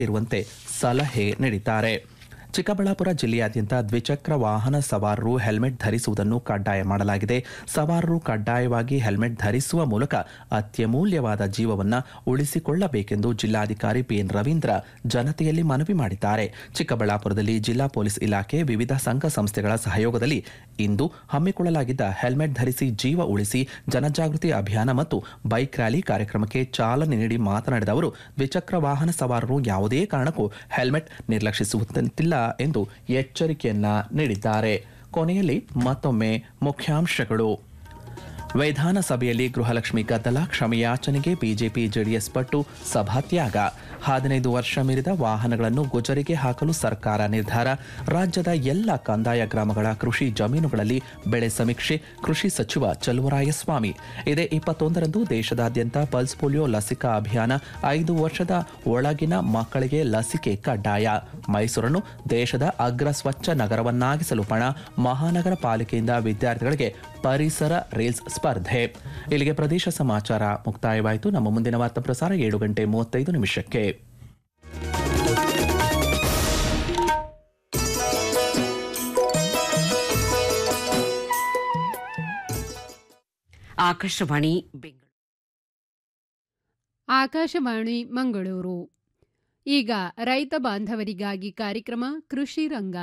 ಇರುವಂತೆ ಸಲಹೆ ನೀಡಿದ್ದಾರೆ ಚಿಕ್ಕಬಳ್ಳಾಪುರ ಜಿಲ್ಲೆಯಾದ್ಯಂತ ದ್ವಿಚಕ್ರ ವಾಹನ ಸವಾರರು ಹೆಲ್ಮೆಟ್ ಧರಿಸುವುದನ್ನು ಕಡ್ಡಾಯ ಮಾಡಲಾಗಿದೆ ಸವಾರರು ಕಡ್ಡಾಯವಾಗಿ ಹೆಲ್ಮೆಟ್ ಧರಿಸುವ ಮೂಲಕ ಅತ್ಯಮೂಲ್ಯವಾದ ಜೀವವನ್ನು ಉಳಿಸಿಕೊಳ್ಳಬೇಕೆಂದು ಜಿಲ್ಲಾಧಿಕಾರಿ ಪಿಎನ್ ರವೀಂದ್ರ ಜನತೆಯಲ್ಲಿ ಮನವಿ ಮಾಡಿದ್ದಾರೆ ಚಿಕ್ಕಬಳ್ಳಾಪುರದಲ್ಲಿ ಜಿಲ್ಲಾ ಪೊಲೀಸ್ ಇಲಾಖೆ ವಿವಿಧ ಸಂಘ ಸಂಸ್ಥೆಗಳ ಸಹಯೋಗದಲ್ಲಿ ಇಂದು ಹಮ್ಮಿಕೊಳ್ಳಲಾಗಿದ್ದ ಹೆಲ್ಮೆಟ್ ಧರಿಸಿ ಜೀವ ಉಳಿಸಿ ಜನಜಾಗೃತಿ ಅಭಿಯಾನ ಮತ್ತು ಬೈಕ್ ರ್ಯಾಲಿ ಕಾರ್ಯಕ್ರಮಕ್ಕೆ ಚಾಲನೆ ನೀಡಿ ಮಾತನಾಡಿದ ಅವರು ದ್ವಿಚಕ್ರ ವಾಹನ ಸವಾರರು ಯಾವುದೇ ಕಾರಣಕ್ಕೂ ಹೆಲ್ಮೆಟ್ ನಿರ್ಲಕ್ಷಿಸುವಂತಿಲ್ಲ ಎಂದು ಎಚ್ಚರಿಕೆಯನ್ನ ನೀಡಿದ್ದಾರೆ ಕೊನೆಯಲ್ಲಿ ಮತ್ತೊಮ್ಮೆ ಮುಖ್ಯಾಂಶಗಳು ವಿಧಾನಸಭೆಯಲ್ಲಿ ಗೃಹಲಕ್ಷ್ಮಿ ಗದ್ದಲ ಕ್ಷಮೆಯಾಚನೆಗೆ ಬಿಜೆಪಿ ಜೆಡಿಎಸ್ ಪಟ್ಟು ಸಭಾತ್ಯಾಗ ಹದಿನೈದು ವರ್ಷ ಮೀರಿದ ವಾಹನಗಳನ್ನು ಗುಜರಿಗೆ ಹಾಕಲು ಸರ್ಕಾರ ನಿರ್ಧಾರ ರಾಜ್ಯದ ಎಲ್ಲ ಕಂದಾಯ ಗ್ರಾಮಗಳ ಕೃಷಿ ಜಮೀನುಗಳಲ್ಲಿ ಬೆಳೆ ಸಮೀಕ್ಷೆ ಕೃಷಿ ಸಚಿವ ಚಲುವರಾಯಸ್ವಾಮಿ ಇದೇ ಇಪ್ಪತ್ತೊಂದರಂದು ದೇಶದಾದ್ಯಂತ ಪಲ್ಸ್ ಪೋಲಿಯೋ ಲಸಿಕಾ ಅಭಿಯಾನ ಐದು ವರ್ಷದ ಒಳಗಿನ ಮಕ್ಕಳಿಗೆ ಲಸಿಕೆ ಕಡ್ಡಾಯ ಮೈಸೂರನ್ನು ದೇಶದ ಅಗ್ರ ಸ್ವಚ್ಛ ನಗರವನ್ನಾಗಿಸಲು ಪಣ ಮಹಾನಗರ ಪಾಲಿಕೆಯಿಂದ ವಿದ್ಯಾರ್ಥಿಗಳಿಗೆ ಪರಿಸರ ರೀಲ್ಸ್ ಸ್ಪರ್ಧೆ ಇಲ್ಲಿಗೆ ಪ್ರದೇಶ ಸಮಾಚಾರ ಮುಕ್ತಾಯವಾಯಿತು ನಮ್ಮ ಮುಂದಿನ ವಾರ್ತಾ ಪ್ರಸಾರ ಏಳು ಗಂಟೆ ಮೂವತ್ತೈದು ನಿಮಿಷಕ್ಕೆ ಆಕಾಶವಾಣಿ ಬೆಂಗಳೂರು ಆಕಾಶವಾಣಿ ಮಂಗಳೂರು ಈಗ ರೈತ ಬಾಂಧವರಿಗಾಗಿ ಕಾರ್ಯಕ್ರಮ ಕೃಷಿ ರಂಗ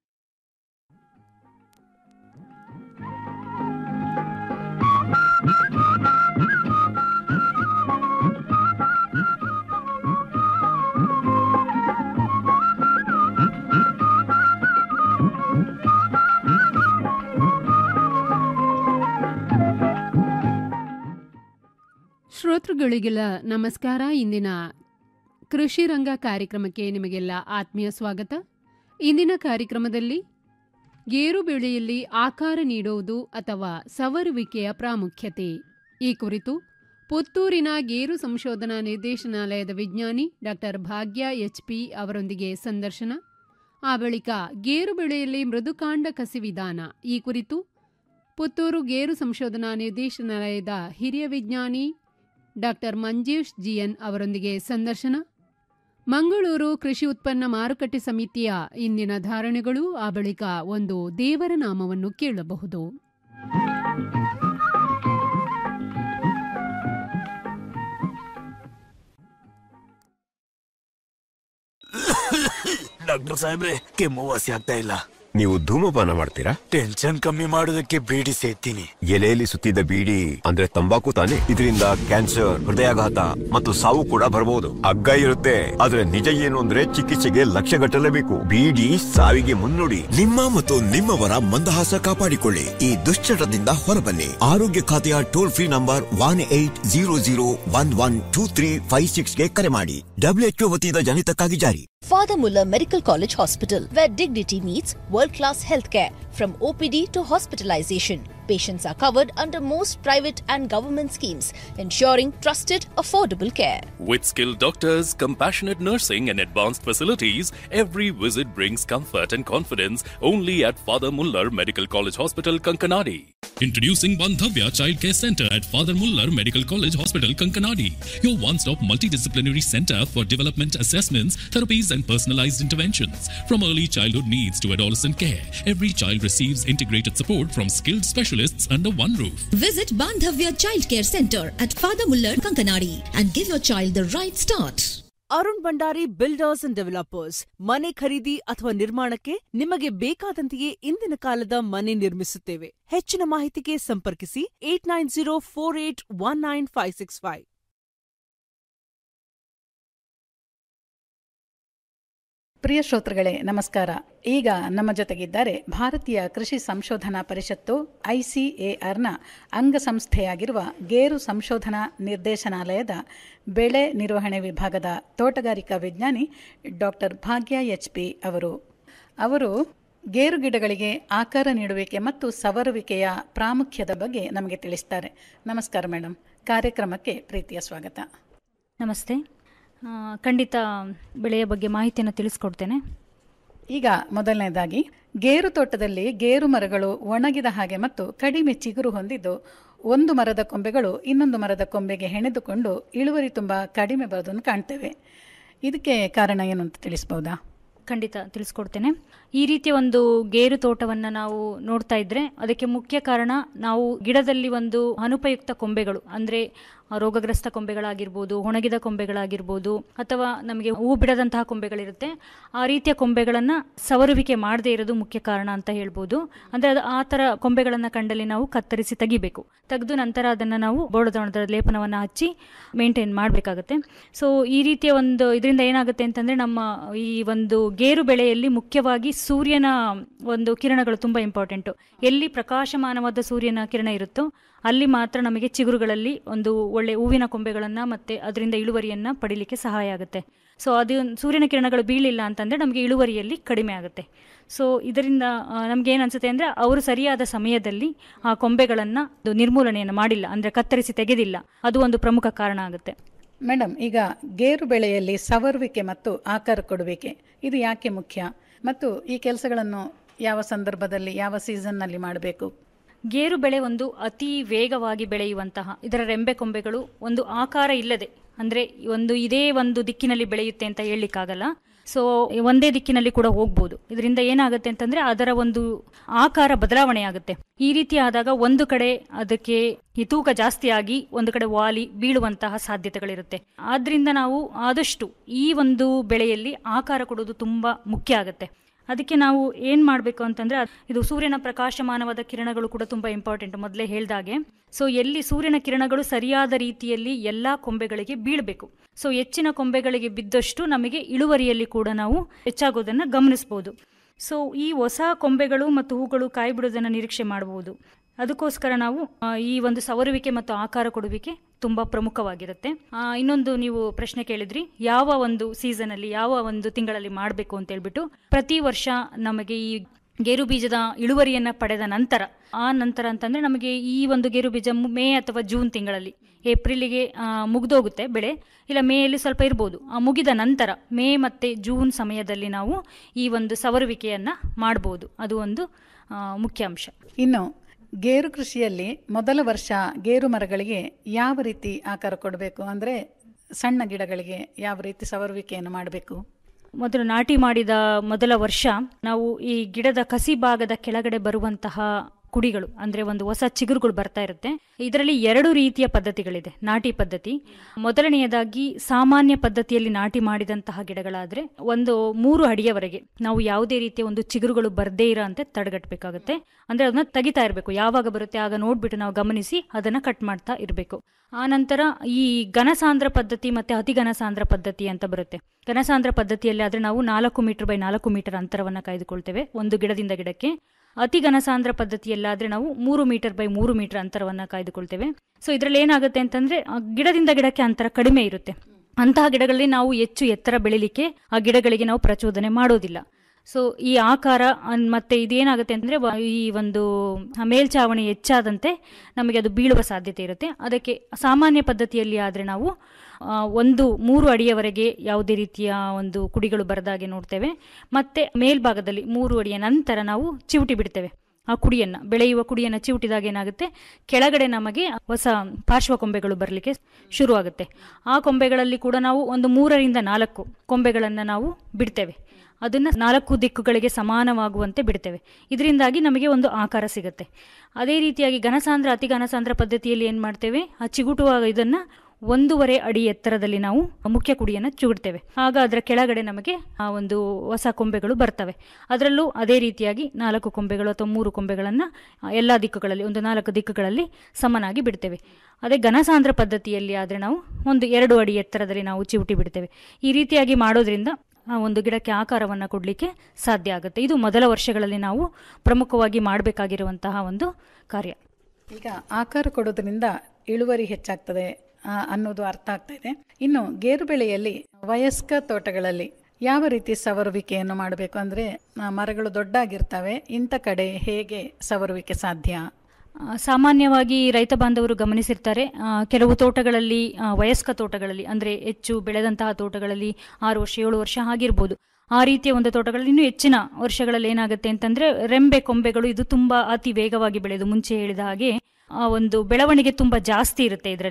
ಶ್ರೋತೃಗಳಿಗೆಲ್ಲ ನಮಸ್ಕಾರ ಇಂದಿನ ಕೃಷಿ ರಂಗ ಕಾರ್ಯಕ್ರಮಕ್ಕೆ ನಿಮಗೆಲ್ಲ ಆತ್ಮೀಯ ಸ್ವಾಗತ ಇಂದಿನ ಕಾರ್ಯಕ್ರಮದಲ್ಲಿ ಗೇರು ಬೆಳೆಯಲ್ಲಿ ಆಕಾರ ನೀಡುವುದು ಅಥವಾ ಸವರುವಿಕೆಯ ಪ್ರಾಮುಖ್ಯತೆ ಈ ಕುರಿತು ಪುತ್ತೂರಿನ ಗೇರು ಸಂಶೋಧನಾ ನಿರ್ದೇಶನಾಲಯದ ವಿಜ್ಞಾನಿ ಡಾಕ್ಟರ್ ಭಾಗ್ಯ ಎಚ್ಪಿ ಅವರೊಂದಿಗೆ ಸಂದರ್ಶನ ಆ ಬಳಿಕ ಗೇರು ಬೆಳೆಯಲ್ಲಿ ಮೃದುಕಾಂಡ ಕಸಿ ವಿಧಾನ ಈ ಕುರಿತು ಪುತ್ತೂರು ಗೇರು ಸಂಶೋಧನಾ ನಿರ್ದೇಶನಾಲಯದ ಹಿರಿಯ ವಿಜ್ಞಾನಿ ಡಾಕ್ಟರ್ ಮಂಜೇಶ್ ಜಿಎನ್ ಅವರೊಂದಿಗೆ ಸಂದರ್ಶನ ಮಂಗಳೂರು ಕೃಷಿ ಉತ್ಪನ್ನ ಮಾರುಕಟ್ಟೆ ಸಮಿತಿಯ ಇಂದಿನ ಧಾರಣೆಗಳು ಆ ಬಳಿಕ ಒಂದು ದೇವರ ನಾಮವನ್ನು ಕೇಳಬಹುದು ಡಾಕ್ಟರ್ ಸಾಹೇಬ್ರೆ ಕೆಮ್ಮು ವಾಸಿ ಆಗ್ತಾ ಇಲ್ಲ ನೀವು ಧೂಮಪಾನ ಮಾಡ್ತೀರಾ ಟೆನ್ಷನ್ ಕಮ್ಮಿ ಮಾಡೋದಕ್ಕೆ ಬೀಡಿ ಸೇತೀನಿ ಎಲೆಯಲ್ಲಿ ಸುತ್ತಿದ್ದ ಬೀಡಿ ಅಂದ್ರೆ ತಂಬಾಕು ತಾನೆ ಇದರಿಂದ ಕ್ಯಾನ್ಸರ್ ಹೃದಯಾಘಾತ ಮತ್ತು ಸಾವು ಕೂಡ ಬರಬಹುದು ಅಗ್ಗ ಇರುತ್ತೆ ಆದ್ರೆ ನಿಜ ಏನು ಅಂದ್ರೆ ಚಿಕಿತ್ಸೆಗೆ ಲಕ್ಷ ಗಟ್ಟಲೇಬೇಕು ಬೀಡಿ ಸಾವಿಗೆ ಮುನ್ನುಡಿ ನಿಮ್ಮ ಮತ್ತು ನಿಮ್ಮವರ ಮಂದಹಾಸ ಕಾಪಾಡಿಕೊಳ್ಳಿ ಈ ದುಶ್ಚಟದಿಂದ ಹೊರಬನ್ನಿ ಆರೋಗ್ಯ ಖಾತೆಯ toll free number one eight zero zero one one two three five ಸಿಕ್ಸ್ಗೆ ಕರೆ ಮಾಡಿ ಡಬ್ಲ್ಯೂಎಚ್ಒ ವತಿಯಿಂದ ಜನಿತಕ್ಕಾಗಿ ಜಾರಿ Father Muller Medical College Hospital, where dignity meets world class healthcare. From OPD to hospitalization, patients are covered under most private and government schemes, ensuring trusted, affordable care. With skilled doctors, compassionate nursing, and advanced facilities, every visit brings comfort and confidence only at Father Muller Medical College Hospital, Kankanadi. Introducing Bandhavya Child Care Center at Father Muller Medical College Hospital, Kankanadi, your one stop multidisciplinary center for development assessments, therapies, and personalized interventions. From early childhood needs to adolescent care, every child receives integrated support from skilled specialists under one roof. Visit Bandhavya Child Care Center at Father Muller, Kankanadi and give your child the right start. Arun Bhandari builders and developers ಮನೆ ಖರೀದಿ ಅಥವಾ ನಿರ್ಮಾಣಕ್ಕೆ ನಿಮಗೆ ಬೇಕಾದಂತೆಯೇ ಇಂದಿನ ಕಾಲದ ಮನೆ ನಿರ್ಮಿಸುತ್ತೇವೆ ಹೆಚ್ಚಿನ ಮಾಹಿತಿಗೆ ಸಂಪರ್ಕಿಸಿ eight nine zero four eight one nine five six five ಪ್ರಿಯ ಶ್ರೋತೃಗಳೇ ನಮಸ್ಕಾರ ಈಗ ನಮ್ಮ ಜೊತೆಗಿದ್ದಾರೆ ಭಾರತೀಯ ಕೃಷಿ ಸಂಶೋಧನಾ ಪರಿಷತ್ತು ಐಸಿಎಆರ್ನ ಅಂಗಸಂಸ್ಥೆಯಾಗಿರುವ ಗೇರು ಸಂಶೋಧನಾ ನಿರ್ದೇಶನಾಲಯದ ಬೆಳೆ ನಿರ್ವಹಣೆ ವಿಭಾಗದ ತೋಟಗಾರಿಕಾ ವಿಜ್ಞಾನಿ ಡಾಕ್ಟರ್ ಭಾಗ್ಯ ಎಚ್ ಪಿ ಅವರು ಅವರು ಗೇರು ಗಿಡಗಳಿಗೆ ಆಕಾರ ನೀಡುವಿಕೆ ಮತ್ತು ಸವರುವಿಕೆಯ ಪ್ರಾಮುಖ್ಯದ ಬಗ್ಗೆ ನಮಗೆ ತಿಳಿಸ್ತಾರೆ ನಮಸ್ಕಾರ ಮೇಡಮ್ ಕಾರ್ಯಕ್ರಮಕ್ಕೆ ಪ್ರೀತಿಯ ಸ್ವಾಗತ ನಮಸ್ತೆ ಆ, ಖಂಡಿತ ಬೆಳೆಯ ಬಗ್ಗೆ ಮಾಹಿತಿಯನ್ನು ತಿಳಿಸ್ಕೊಡ್ತೇನೆ ಈಗ ಮೊದಲನೇದಾಗಿ ಗೇರು ತೋಟದಲ್ಲಿ ಗೇರು ಮರಗಳು ಒಣಗಿದ ಹಾಗೆ ಮತ್ತು ಕಡಿಮೆ ಚಿಗುರು ಹೊಂದಿದ್ದು ಒಂದು ಮರದ ಕೊಂಬೆಗಳು ಇನ್ನೊಂದು ಮರದ ಕೊಂಬೆಗೆ ಹೆಣೆದುಕೊಂಡು ಇಳುವರಿ ತುಂಬ ಕಡಿಮೆ ಬರೋದನ್ನು ಕಾಣ್ತೇವೆ ಇದಕ್ಕೆ ಕಾರಣ ಏನು ಅಂತ ತಿಳಿಸ್ಬೋದಾ ಖಂಡಿತ ತಿಳಿಸ್ಕೊಡ್ತೇನೆ ಈ ರೀತಿಯ ಒಂದು ಗೇರು ತೋಟವನ್ನು ನಾವು ನೋಡ್ತಾ ಇದ್ರೆ ಅದಕ್ಕೆ ಮುಖ್ಯ ಕಾರಣ ನಾವು ಗಿಡದಲ್ಲಿ ಒಂದು ಅನುಪಯುಕ್ತ ಕೊಂಬೆಗಳು ಅಂದರೆ ರೋಗಗ್ರಸ್ತ ಕೊಂಬೆಗಳಾಗಿರ್ಬೋದು ಒಣಗಿದ ಕೊಂಬೆಗಳಾಗಿರ್ಬೋದು ಅಥವಾ ನಮಗೆ ಹೂ ಬಿಡದಂತಹ ಕೊಂಬೆಗಳಿರುತ್ತೆ ಆ ರೀತಿಯ ಕೊಂಬೆಗಳನ್ನು ಸವರುವಿಕೆ ಮಾಡದೇ ಇರೋದು ಮುಖ್ಯ ಕಾರಣ ಅಂತ ಹೇಳ್ಬೋದು ಅಂದರೆ ಅದು ಆ ಥರ ಕೊಂಬೆಗಳನ್ನು ಕಂಡಲ್ಲಿ ನಾವು ಕತ್ತರಿಸಿ ತೆಗಿಬೇಕು ತೆಗೆದು ನಂತರ ಅದನ್ನು ನಾವು ಬೋಡದೊಣದ ಲೇಪನವನ್ನು ಹಚ್ಚಿ ಮೇಂಟೈನ್ ಮಾಡಬೇಕಾಗುತ್ತೆ ಸೊ ಈ ರೀತಿಯ ಒಂದು ಇದರಿಂದ ಏನಾಗುತ್ತೆ ಅಂತಂದರೆ ನಮ್ಮ ಈ ಒಂದು ಗೇರು ಬೆಳೆಯಲ್ಲಿ ಮುಖ್ಯವಾಗಿ ಸೂರ್ಯನ ಒಂದು ಕಿರಣಗಳು ತುಂಬ ಇಂಪಾರ್ಟೆಂಟು ಎಲ್ಲಿ ಪ್ರಕಾಶಮಾನವಾದ ಸೂರ್ಯನ ಕಿರಣ ಇರುತ್ತೋ ಅಲ್ಲಿ ಮಾತ್ರ ನಮಗೆ ಚಿಗುರುಗಳಲ್ಲಿ ಒಂದು ಒಳ್ಳೆ ಹೂವಿನ ಕೊಂಬೆಗಳನ್ನು ಮತ್ತು ಅದರಿಂದ ಇಳುವರಿಯನ್ನು ಪಡಿಲಿಕ್ಕೆ ಸಹಾಯ ಆಗುತ್ತೆ ಸೊ ಅದು ಸೂರ್ಯನ ಕಿರಣಗಳು ಬೀಳಿಲ್ಲ ಅಂತಂದರೆ ನಮಗೆ ಇಳುವರಿಯಲ್ಲಿ ಕಡಿಮೆ ಆಗುತ್ತೆ ಸೊ ಇದರಿಂದ ನಮ್ಗೆ ಏನು ಅನ್ಸುತ್ತೆ ಅಂದರೆ ಅವರು ಸರಿಯಾದ ಸಮಯದಲ್ಲಿ ಆ ಕೊಂಬೆಗಳನ್ನು ನಿರ್ಮೂಲನೆಯನ್ನು ಮಾಡಿಲ್ಲ ಅಂದರೆ ಕತ್ತರಿಸಿ ತೆಗೆದಿಲ್ಲ ಅದು ಒಂದು ಪ್ರಮುಖ ಕಾರಣ ಆಗುತ್ತೆ ಮೇಡಮ್ ಈಗ ಗೇರು ಬೆಳೆಯಲ್ಲಿ ಸವರುವಿಕೆ ಮತ್ತು ಆಕಾರ ಕೊಡುವಿಕೆ ಇದು ಯಾಕೆ ಮುಖ್ಯ ಮತ್ತು ಈ ಕೆಲಸಗಳನ್ನು ಯಾವ ಸಂದರ್ಭದಲ್ಲಿ ಯಾವ ಸೀಸನ್ನಲ್ಲಿ ಮಾಡಬೇಕು ಗೇರು ಬೆಳೆ ಒಂದು ಅತಿ ವೇಗವಾಗಿ ಬೆಳೆಯುವಂತಹ ಇದರ ರೆಂಬೆ ಕೊಂಬೆಗಳು ಒಂದು ಆಕಾರ ಇಲ್ಲದೆ ಅಂದರೆ ಒಂದು ಇದೇ ಒಂದು ದಿಕ್ಕಿನಲ್ಲಿ ಬೆಳೆಯುತ್ತೆ ಅಂತ ಹೇಳಲಿಕ್ಕಾಗಲ್ಲ ಸೊ ಒಂದೇ ದಿಕ್ಕಿನಲ್ಲಿ ಕೂಡ ಹೋಗ್ಬೋದು ಇದರಿಂದ ಏನಾಗುತ್ತೆ ಅಂತಂದ್ರೆ ಅದರ ಒಂದು ಆಕಾರ ಬದಲಾವಣೆ ಆಗುತ್ತೆ ಈ ರೀತಿ ಆದಾಗ ಒಂದು ಕಡೆ ಅದಕ್ಕೆ ಈ ತೂಕ ಜಾಸ್ತಿ ಆಗಿ ಒಂದು ಕಡೆ ವಾಲಿ ಬೀಳುವಂತಹ ಸಾಧ್ಯತೆಗಳಿರುತ್ತೆ ಆದ್ರಿಂದ ನಾವು ಆದಷ್ಟು ಈ ಒಂದು ಬೆಳೆಯಲ್ಲಿ ಆಕಾರ ಕೊಡೋದು ತುಂಬಾ ಮುಖ್ಯ ಆಗುತ್ತೆ ಅದಕ್ಕೆ ನಾವು ಏನು ಮಾಡಬೇಕು ಅಂತಂದ್ರೆ ಇದು ಸೂರ್ಯನ ಪ್ರಕಾಶಮಾನವಾದ ಕಿರಣಗಳು ಕೂಡ ತುಂಬ ಇಂಪಾರ್ಟೆಂಟ್ ಮೊದಲೇ ಹೇಳ್ದಾಗೆ ಸೊ ಎಲ್ಲಿ ಸೂರ್ಯನ ಕಿರಣಗಳು ಸರಿಯಾದ ರೀತಿಯಲ್ಲಿ ಎಲ್ಲ ಕೊಂಬೆಗಳಿಗೆ ಬೀಳಬೇಕು ಸೊ ಹೆಚ್ಚಿನ ಕೊಂಬೆಗಳಿಗೆ ಬಿದ್ದಷ್ಟು ನಮಗೆ ಇಳುವರಿಯಲ್ಲಿ ಕೂಡ ನಾವು ಹೆಚ್ಚಾಗೋದನ್ನು ಗಮನಿಸಬಹುದು ಸೊ ಈ ಹೊಸ ಕೊಂಬೆಗಳು ಮತ್ತು ಹೂಗಳು ಕಾಯಿ ಬಿಡೋದನ್ನು ನಿರೀಕ್ಷೆ ಮಾಡಬಹುದು ಅದಕ್ಕೋಸ್ಕರ ನಾವು ಈ ಒಂದು ಸವರುವಿಕೆ ಮತ್ತು ಆಕಾರ ಕೊಡುವಿಕೆ ತುಂಬ ಪ್ರಮುಖವಾಗಿರುತ್ತೆ ಇನ್ನೊಂದು ನೀವು ಪ್ರಶ್ನೆ ಕೇಳಿದ್ರಿ ಯಾವ ಒಂದು ಸೀಸನಲ್ಲಿ ಯಾವ ಒಂದು ತಿಂಗಳಲ್ಲಿ ಮಾಡಬೇಕು ಅಂತ ಹೇಳ್ಬಿಟ್ಟು ಪ್ರತಿ ವರ್ಷ ನಮಗೆ ಈ ಗೇರು ಬೀಜದ ಇಳುವರಿಯನ್ನ ಪಡೆದ ನಂತರ ಆ ನಂತರ ಅಂತಂದ್ರೆ ನಮಗೆ ಈ ಒಂದು ಗೇರು ಬೀಜ ಮೇ ಅಥವಾ ಜೂನ್ ತಿಂಗಳಲ್ಲಿ ಏಪ್ರಿಲಿಗೆ ಮುಗ್ದೋಗುತ್ತೆ ಬೆಳೆ ಇಲ್ಲ ಮೇಯಲ್ಲಿ ಸ್ವಲ್ಪ ಇರ್ಬೋದು ಆ ಮುಗಿದ ನಂತರ ಮೇ ಮತ್ತೆ ಜೂನ್ ಸಮಯದಲ್ಲಿ ನಾವು ಈ ಒಂದು ಸವರುವಿಕೆಯನ್ನ ಮಾಡಬಹುದು ಅದು ಒಂದು ಮುಖ್ಯ ಅಂಶ ಇನ್ನು ಗೇರು ಕೃಷಿಯಲ್ಲಿ ಮೊದಲ ವರ್ಷ ಗೇರು ಮರಗಳಿಗೆ ಯಾವ ರೀತಿ ಆಕಾರ ಕೊಡಬೇಕು ಅಂದರೆ ಸಣ್ಣ ಗಿಡಗಳಿಗೆ ಯಾವ ರೀತಿ ಸವರುವಿಕೆಯನ್ನು ಮಾಡಬೇಕು ಮೊದಲು ನಾಟಿ ಮಾಡಿದ ಮೊದಲ ವರ್ಷ ನಾವು ಈ ಗಿಡದ ಕಸಿ ಭಾಗದ ಕೆಳಗಡೆ ಬರುವಂತಹ ಕುಡಿಗಳು ಅಂದ್ರೆ ಒಂದು ಹೊಸ ಚಿಗುರುಗಳು ಬರ್ತಾ ಇರುತ್ತೆ ಇದರಲ್ಲಿ ಎರಡು ರೀತಿಯ ಪದ್ಧತಿಗಳಿದೆ ನಾಟಿ ಪದ್ಧತಿ ಮೊದಲನೆಯದಾಗಿ ಸಾಮಾನ್ಯ ಪದ್ಧತಿಯಲ್ಲಿ ನಾಟಿ ಮಾಡಿದಂತಹ ಗಿಡಗಳಾದ್ರೆ ಒಂದು ಮೂರು ಅಡಿಯವರೆಗೆ ನಾವು ಯಾವುದೇ ರೀತಿಯ ಒಂದು ಚಿಗುರುಗಳು ಬರ್ದೇ ಇರೋಂತೆ ತಡೆಗಟ್ಟಬೇಕಾಗುತ್ತೆ ಅಂದ್ರೆ ಅದನ್ನ ತೆಗಿತಾ ಇರಬೇಕು ಯಾವಾಗ ಬರುತ್ತೆ ಆಗ ನೋಡ್ಬಿಟ್ಟು ನಾವು ಗಮನಿಸಿ ಅದನ್ನ ಕಟ್ ಮಾಡ್ತಾ ಇರಬೇಕು ಆ ನಂತರ ಈ ಘನಸಾಂದ್ರ ಪದ್ಧತಿ ಮತ್ತೆ ಅತಿ ಘನಸಾಂದ್ರ ಪದ್ಧತಿ ಅಂತ ಬರುತ್ತೆ ಘನಸಾಂದ್ರ ಪದ್ಧತಿಯಲ್ಲಿ ಆದ್ರೆ ನಾವು ನಾಲ್ಕು ಮೀಟರ್ ಬೈ ನಾಲ್ಕು ಮೀಟರ್ ಅಂತರವನ್ನ ಕಾಯ್ದುಕೊಳ್ತೇವೆ ಒಂದು ಗಿಡದಿಂದ ಗಿಡಕ್ಕೆ ಅತಿ ಘನಸಾಂದ್ರ ಪದ್ಧತಿಯಲ್ಲಾದ್ರೆ ನಾವು ಮೂರು ಮೀಟರ್ ಬೈ ಮೂರು ಮೀಟರ್ ಅಂತರವನ್ನ ಕಾಯ್ದುಕೊಳ್ತೇವೆ ಸೊ ಇದರಲ್ಲಿ ಏನಾಗುತ್ತೆ ಅಂತಂದ್ರೆ ಗಿಡದಿಂದ ಗಿಡಕ್ಕೆ ಅಂತರ ಕಡಿಮೆ ಇರುತ್ತೆ ಅಂತಹ ಗಿಡಗಳಲ್ಲಿ ನಾವು ಹೆಚ್ಚು ಎತ್ತರ ಬೆಳಿಲಿಕ್ಕೆ ಆ ಗಿಡಗಳಿಗೆ ನಾವು ಪ್ರಚೋದನೆ ಮಾಡೋದಿಲ್ಲ ಸೊ ಈ ಆಕಾರ ಮತ್ತೆ ಇದೇನಾಗುತ್ತೆ ಅಂದ್ರೆ ಈ ಒಂದು ಮೇಲ್ಚಾವಣಿ ಹೆಚ್ಚಾದಂತೆ ನಮಗೆ ಅದು ಬೀಳುವ ಸಾಧ್ಯತೆ ಇರುತ್ತೆ ಅದಕ್ಕೆ ಸಾಮಾನ್ಯ ಪದ್ಧತಿಯಲ್ಲಿ ಆದ್ರೆ ನಾವು ಒಂದು ಮೂರು ಅಡಿಯವರೆಗೆ ಯಾವುದೇ ರೀತಿಯ ಒಂದು ಕುಡಿಗಳು ಬರದಾಗೆ ನೋಡ್ತೇವೆ ಮತ್ತೆ ಮೇಲ್ಭಾಗದಲ್ಲಿ ಮೂರು ಅಡಿಯ ನಂತರ ನಾವು ಚಿವುಟಿ ಬಿಡ್ತೇವೆ ಆ ಕುಡಿಯನ್ನ ಬೆಳೆಯುವ ಕುಡಿಯನ್ನ ಚಿವುಟಿದಾಗ ಏನಾಗುತ್ತೆ ಕೆಳಗಡೆ ನಮಗೆ ಹೊಸ ಪಾರ್ಶ್ವ ಕೊಂಬೆಗಳು ಬರಲಿಕ್ಕೆ ಶುರುವಾಗುತ್ತೆ ಆ ಕೊಂಬೆಗಳಲ್ಲಿ ಕೂಡ ನಾವು ಒಂದು ಮೂರರಿಂದ ನಾಲ್ಕು ಕೊಂಬೆಗಳನ್ನು ನಾವು ಬಿಡ್ತೇವೆ ಅದನ್ನ ನಾಲ್ಕು ದಿಕ್ಕುಗಳಿಗೆ ಸಮಾನವಾಗುವಂತೆ ಬಿಡ್ತೇವೆ ಇದರಿಂದಾಗಿ ನಮಗೆ ಒಂದು ಆಕಾರ ಸಿಗುತ್ತೆ ಅದೇ ರೀತಿಯಾಗಿ ಘನಸಾಂದ್ರ ಅತಿ ಘನಸಾಂದ್ರ ಪದ್ಧತಿಯಲ್ಲಿ ಏನ್ ಮಾಡ್ತೇವೆ ಆ ಚಿಗುಟುವಾಗ ಇದನ್ನ ಒಂದೂವರೆ ಅಡಿ ಎತ್ತರದಲ್ಲಿ ನಾವು ಮುಖ್ಯ ಕುಡಿಯನ್ನು ಚುಗುಡ್ತೇವೆ ಆಗ ಅದರ ಕೆಳಗಡೆ ನಮಗೆ ಆ ಒಂದು ಹೊಸ ಕೊಂಬೆಗಳು ಬರ್ತವೆ ಅದರಲ್ಲೂ ಅದೇ ರೀತಿಯಾಗಿ ನಾಲ್ಕು ಕೊಂಬೆಗಳು ಅಥವಾ ಮೂರು ಕೊಂಬೆಗಳನ್ನು ಎಲ್ಲ ದಿಕ್ಕುಗಳಲ್ಲಿ ಒಂದು ನಾಲ್ಕು ದಿಕ್ಕುಗಳಲ್ಲಿ ಸಮನಾಗಿ ಬಿಡ್ತೇವೆ ಅದೇ ಘನಸಾಂದ್ರ ಪದ್ಧತಿಯಲ್ಲಿ ಆದರೆ ನಾವು ಒಂದು ಎರಡು ಅಡಿ ಎತ್ತರದಲ್ಲಿ ನಾವು ಚಿವುಟಿ ಬಿಡ್ತೇವೆ ಈ ರೀತಿಯಾಗಿ ಮಾಡೋದ್ರಿಂದ ಆ ಒಂದು ಗಿಡಕ್ಕೆ ಆಕಾರವನ್ನು ಕೊಡಲಿಕ್ಕೆ ಸಾಧ್ಯ ಆಗುತ್ತೆ ಇದು ಮೊದಲ ವರ್ಷಗಳಲ್ಲಿ ನಾವು ಪ್ರಮುಖವಾಗಿ ಮಾಡಬೇಕಾಗಿರುವಂತಹ ಒಂದು ಕಾರ್ಯ ಈಗ ಆಕಾರ ಕೊಡೋದ್ರಿಂದ ಇಳುವರಿ ಹೆಚ್ಚಾಗ್ತದೆ ಅನ್ನೋದು ಅರ್ಥ ಆಗ್ತಾ ಇದೆ ಇನ್ನು ಗೇರು ಬೆಳೆಯಲ್ಲಿ ವಯಸ್ಕ ತೋಟಗಳಲ್ಲಿ ಯಾವ ರೀತಿ ಸವರುವಿಕೆಯನ್ನು ಮಾಡಬೇಕು ಅಂದ್ರೆ ಮರಗಳು ದೊಡ್ಡಾಗಿರ್ತವೆ ಇಂಥ ಕಡೆ ಹೇಗೆ ಸವರುವಿಕೆ ಸಾಧ್ಯ ಸಾಮಾನ್ಯವಾಗಿ ರೈತ ಬಾಂಧವರು ಗಮನಿಸಿರ್ತಾರೆ ಕೆಲವು ತೋಟಗಳಲ್ಲಿ ವಯಸ್ಕ ತೋಟಗಳಲ್ಲಿ ಅಂದ್ರೆ ಹೆಚ್ಚು ಬೆಳೆದಂತಹ ತೋಟಗಳಲ್ಲಿ ಆರು ವರ್ಷ ಏಳು ವರ್ಷ ಆಗಿರ್ಬೋದು ಆ ರೀತಿಯ ಒಂದು ತೋಟಗಳಲ್ಲಿ ಇನ್ನೂ ಹೆಚ್ಚಿನ ವರ್ಷಗಳಲ್ಲಿ ಏನಾಗುತ್ತೆ ಅಂತಂದ್ರೆ ರೆಂಬೆ ಕೊಂಬೆಗಳು ಇದು ತುಂಬಾ ಅತಿ ವೇಗವಾಗಿ ಬೆಳೆದು ಮುಂಚೆ ಹೇಳಿದ ಹಾಗೆ ಒಂದು ಬೆಳವಣಿಗೆ ತುಂಬಾ ಜಾಸ್ತಿ ಇರುತ್ತೆ ಇದರಲ್ಲಿ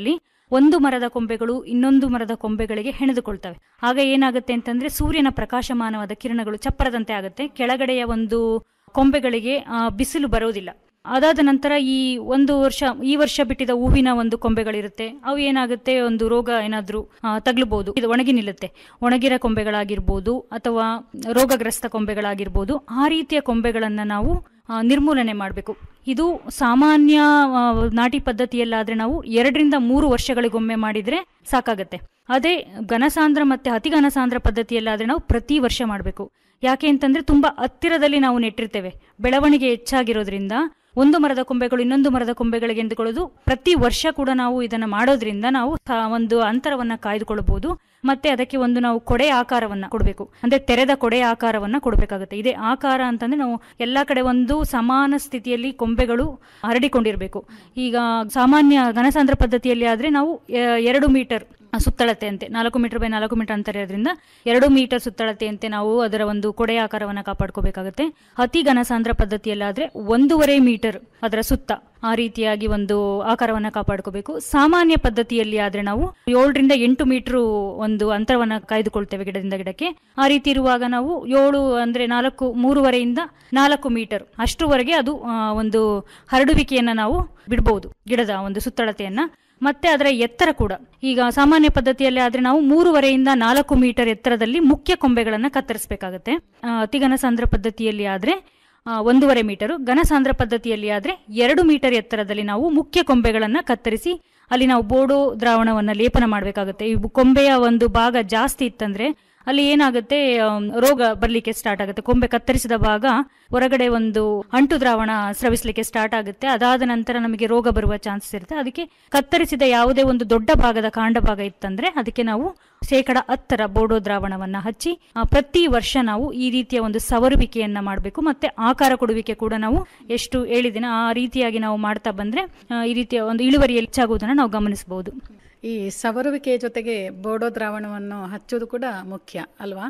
ಒಂದು ಮರದ ಕೊಂಬೆಗಳು ಇನ್ನೊಂದು ಮರದ ಕೊಂಬೆಗಳಿಗೆ ಹೆಣೆದುಕೊಳ್ತವೆ ಆಗ ಏನಾಗುತ್ತೆ ಅಂತಂದ್ರೆ ಸೂರ್ಯನ ಪ್ರಕಾಶಮಾನವಾದ ಕಿರಣಗಳು ಚಪ್ಪರದಂತೆ ಆಗುತ್ತೆ ಕೆಳಗಡೆಯ ಒಂದು ಕೊಂಬೆಗಳಿಗೆ ಆ, ಬಿಸಿಲು ಬರೋದಿಲ್ಲ ಅದಾದ ನಂತರ ಈ ಒಂದು ವರ್ಷ ಈ ವರ್ಷ ಬಿಟ್ಟಿದ ಹೂವಿನ ಒಂದು ಕೊಂಬೆಗಳಿರುತ್ತೆ ಅವು ಏನಾಗುತ್ತೆ ಒಂದು ರೋಗ ಏನಾದರೂ ತಗ್ಲಬಹುದು ಇದು ಒಣಗಿ ನಿಲ್ಲುತ್ತೆ ಒಣಗಿರ ಕೊಂಬೆಗಳಾಗಿರ್ಬೋದು ಅಥವಾ ರೋಗಗ್ರಸ್ತ ಕೊಂಬೆಗಳಾಗಿರ್ಬೋದು ಆ ರೀತಿಯ ಕೊಂಬೆಗಳನ್ನ ನಾವು ಆ, ನಿರ್ಮೂಲನೆ ಮಾಡಬೇಕು ಇದು ಸಾಮಾನ್ಯ ಆ, ನಾಟಿ ಪದ್ಧತಿಯಲ್ಲಾದ್ರೆ ನಾವು ಎರಡರಿಂದ ಮೂರು ವರ್ಷಗಳಿಗೊಮ್ಮೆ ಮಾಡಿದ್ರೆ ಸಾಕಾಗತ್ತೆ ಅದೇ ಘನಸಾಂದ್ರ ಮತ್ತೆ ಅತಿ ಘನಸಾಂದ್ರ ಪದ್ಧತಿಯಲ್ಲಾದ್ರೆ ನಾವು ಪ್ರತಿ ವರ್ಷ ಮಾಡಬೇಕು ಯಾಕೆ ಅಂತಂದ್ರೆ ತುಂಬಾ ಹತ್ತಿರದಲ್ಲಿ ನಾವು ನೆಟ್ಟಿರ್ತೇವೆ ಬೆಳವಣಿಗೆ ಹೆಚ್ಚಾಗಿರೋದ್ರಿಂದ ಒಂದು ಮರದ ಕೊಂಬೆಗಳು ಇನ್ನೊಂದು ಮರದ ಕೊಂಬೆಗಳಿಗೆ ಎಂದುಕೊಳ್ಳೋದು ಪ್ರತಿ ವರ್ಷ ಕೂಡ ನಾವು ಇದನ್ನ ಮಾಡೋದ್ರಿಂದ ನಾವು ಸ- ಒಂದು ಅಂತರವನ್ನ ಕಾಯ್ದುಕೊಳ್ಳಬಹುದು ಮತ್ತೆ ಅದಕ್ಕೆ ಒಂದು ನಾವು ಕೊಡೆ ಆಕಾರವನ್ನ ಕೊಡಬೇಕು ಅಂದ್ರೆ ತೆರೆದ ಕೊಡೆ ಆಕಾರವನ್ನ ಕೊಡಬೇಕಾಗುತ್ತೆ ಇದೇ ಆಕಾರ ಅಂತಂದ್ರೆ ನಾವು ಎಲ್ಲಾ ಕಡೆ ಒಂದು ಸಮಾನ ಸ್ಥಿತಿಯಲ್ಲಿ ಕೊಂಬೆಗಳು ಹರಡಿಕೊಂಡಿರಬೇಕು ಈಗ ಸಾಮಾನ್ಯ ಘನಸಾಂದ್ರ ಪದ್ಧತಿಯಲ್ಲಿ ಆದ್ರೆ ನಾವು ಎ- ಎರಡು ಮೀಟರ್ ಸುತ್ತಳತೆಯಂತೆ ನಾಲ್ಕು ಮೀಟರ್ ಬೈ ನಾಲ್ಕು ಮೀಟರ್ ಅಂತರ ಇರೋದ್ರಿಂದ ಎರಡು ಮೀಟರ್ ಸುತ್ತಳತೆಯಂತೆ ನಾವು ಅದರ ಒಂದು ಕೊಡೆ ಆಕಾರವನ್ನು ಕಾಪಾಡ್ಕೋಬೇಕಾಗುತ್ತೆ ಅತಿ ಘನಸಾಂದ್ರ ಪದ್ಧತಿಯಲ್ಲಾದ್ರೆ ಒಂದೂವರೆ ಮೀಟರ್ ಅದರ ಸುತ್ತ ಆ ರೀತಿಯಾಗಿ ಒಂದು ಆಕಾರವನ್ನ ಕಾಪಾಡ್ಕೋಬೇಕು ಸಾಮಾನ್ಯ ಪದ್ಧತಿಯಲ್ಲಿ ಆದ್ರೆ ನಾವು ಏಳರಿಂದ ಎಂಟು ಮೀಟರ್ ಒಂದು ಅಂತರವನ್ನ ಕಾಯ್ದುಕೊಳ್ತೇವೆ ಗಿಡದಿಂದ ಗಿಡಕ್ಕೆ ಆ ರೀತಿ ಇರುವಾಗ ನಾವು ಏಳು ಅಂದ್ರೆ ನಾಲ್ಕು ಮೂರುವರೆಯಿಂದ ನಾಲ್ಕು ಮೀಟರ್ ಅಷ್ಟರವರೆಗೆ ಅದು ಆ, ಒಂದು ಹರಡುವಿಕೆಯನ್ನ ನಾವು ಬಿಡಬಹುದು ಗಿಡದ ಒಂದು ಸುತ್ತಳತೆಯನ್ನ ಮತ್ತೆ ಅದರ ಎತ್ತರ ಕೂಡ ಈಗ ಸಾಮಾನ್ಯ ಪದ್ಧತಿಯಲ್ಲಿ ಆದ್ರೆ ನಾವು ಮೂರುವರೆಯಿಂದ ನಾಲ್ಕು ಮೀಟರ್ ಎತ್ತರದಲ್ಲಿ ಮುಖ್ಯ ಕೊಂಬೆಗಳನ್ನ ಕತ್ತರಿಸಬೇಕಾಗುತ್ತೆ ಅತಿ ಘನಸಾಂದ್ರ ಪದ್ಧತಿಯಲ್ಲಿ ಆದ್ರೆ ಆ, ಒಂದೂವರೆ ಮೀಟರು ಘನಸಾಂದ್ರ ಪದ್ಧತಿಯಲ್ಲಿ ಆದ್ರೆ ಎರಡು ಮೀಟರ್ ಎತ್ತರದಲ್ಲಿ ನಾವು ಮುಖ್ಯ ಕೊಂಬೆಗಳನ್ನ ಕತ್ತರಿಸಿ ಅಲ್ಲಿ ನಾವು ಬೋಡೋ ದ್ರಾವಣವನ್ನ ಲೇಪನ ಮಾಡಬೇಕಾಗುತ್ತೆ ಈ ಕೊಂಬೆಯ ಒಂದು ಭಾಗ ಜಾಸ್ತಿ ಇತ್ತಂದ್ರೆ ಅಲ್ಲಿ ಏನಾಗುತ್ತೆ ಆಮ್, ರೋಗ ಬರ್ಲಿಕ್ಕೆ ಸ್ಟಾರ್ಟ್ ಆಗುತ್ತೆ ಕೊಂಬೆ ಕತ್ತರಿಸಿದ ಭಾಗ ಹೊರಗಡೆ ಒಂದು ಅಂಟು ದ್ರಾವಣ ಸ್ರವಿಸಲಿಕ್ಕೆ ಸ್ಟಾರ್ಟ್ ಆಗುತ್ತೆ ಅದಾದ ನಂತರ ನಮಗೆ ರೋಗ ಬರುವ ಚಾನ್ಸಸ್ ಇರುತ್ತೆ ಅದಕ್ಕೆ ಕತ್ತರಿಸಿದ ಯಾವುದೇ ಒಂದು ದೊಡ್ಡ ಭಾಗದ ಕಾಂಡ ಭಾಗ ಇತ್ತಂದ್ರೆ ಅದಕ್ಕೆ ನಾವು ಶೇಕಡ ಹತ್ತರ ಬೋಡೋ ದ್ರಾವಣವನ್ನ ಹಚ್ಚಿ ಆ, ಪ್ರತಿ ವರ್ಷ ನಾವು ಈ ರೀತಿಯ ಒಂದು ಸವರುವಿಕೆಯನ್ನ ಮಾಡಬೇಕು ಮತ್ತೆ ಆಕಾರ ಕೊಡುವಿಕೆ ಕೂಡ ನಾವು ಎಷ್ಟು ಹೇಳಿದಿನ ಆ ರೀತಿಯಾಗಿ ನಾವು ಮಾಡ್ತಾ ಬಂದ್ರೆ ಆ, ಈ ರೀತಿಯ ಒಂದು ಇಳುವರಿ ಹೆಚ್ಚಾಗುವುದನ್ನು ನಾವು ಗಮನಿಸಬಹುದು ಈ ಸವರುವಿಕೆಯ ಜೊತೆಗೆ ಬೋಡೋ ದ್ರಾವಣವನ್ನು ಹಚ್ಚೋದು ಕೂಡ ಮುಖ್ಯ ಅಲ್ವಾ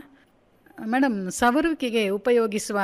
ಮೇಡಮ್ ಸವರುವಿಕೆಗೆ ಉಪಯೋಗಿಸುವ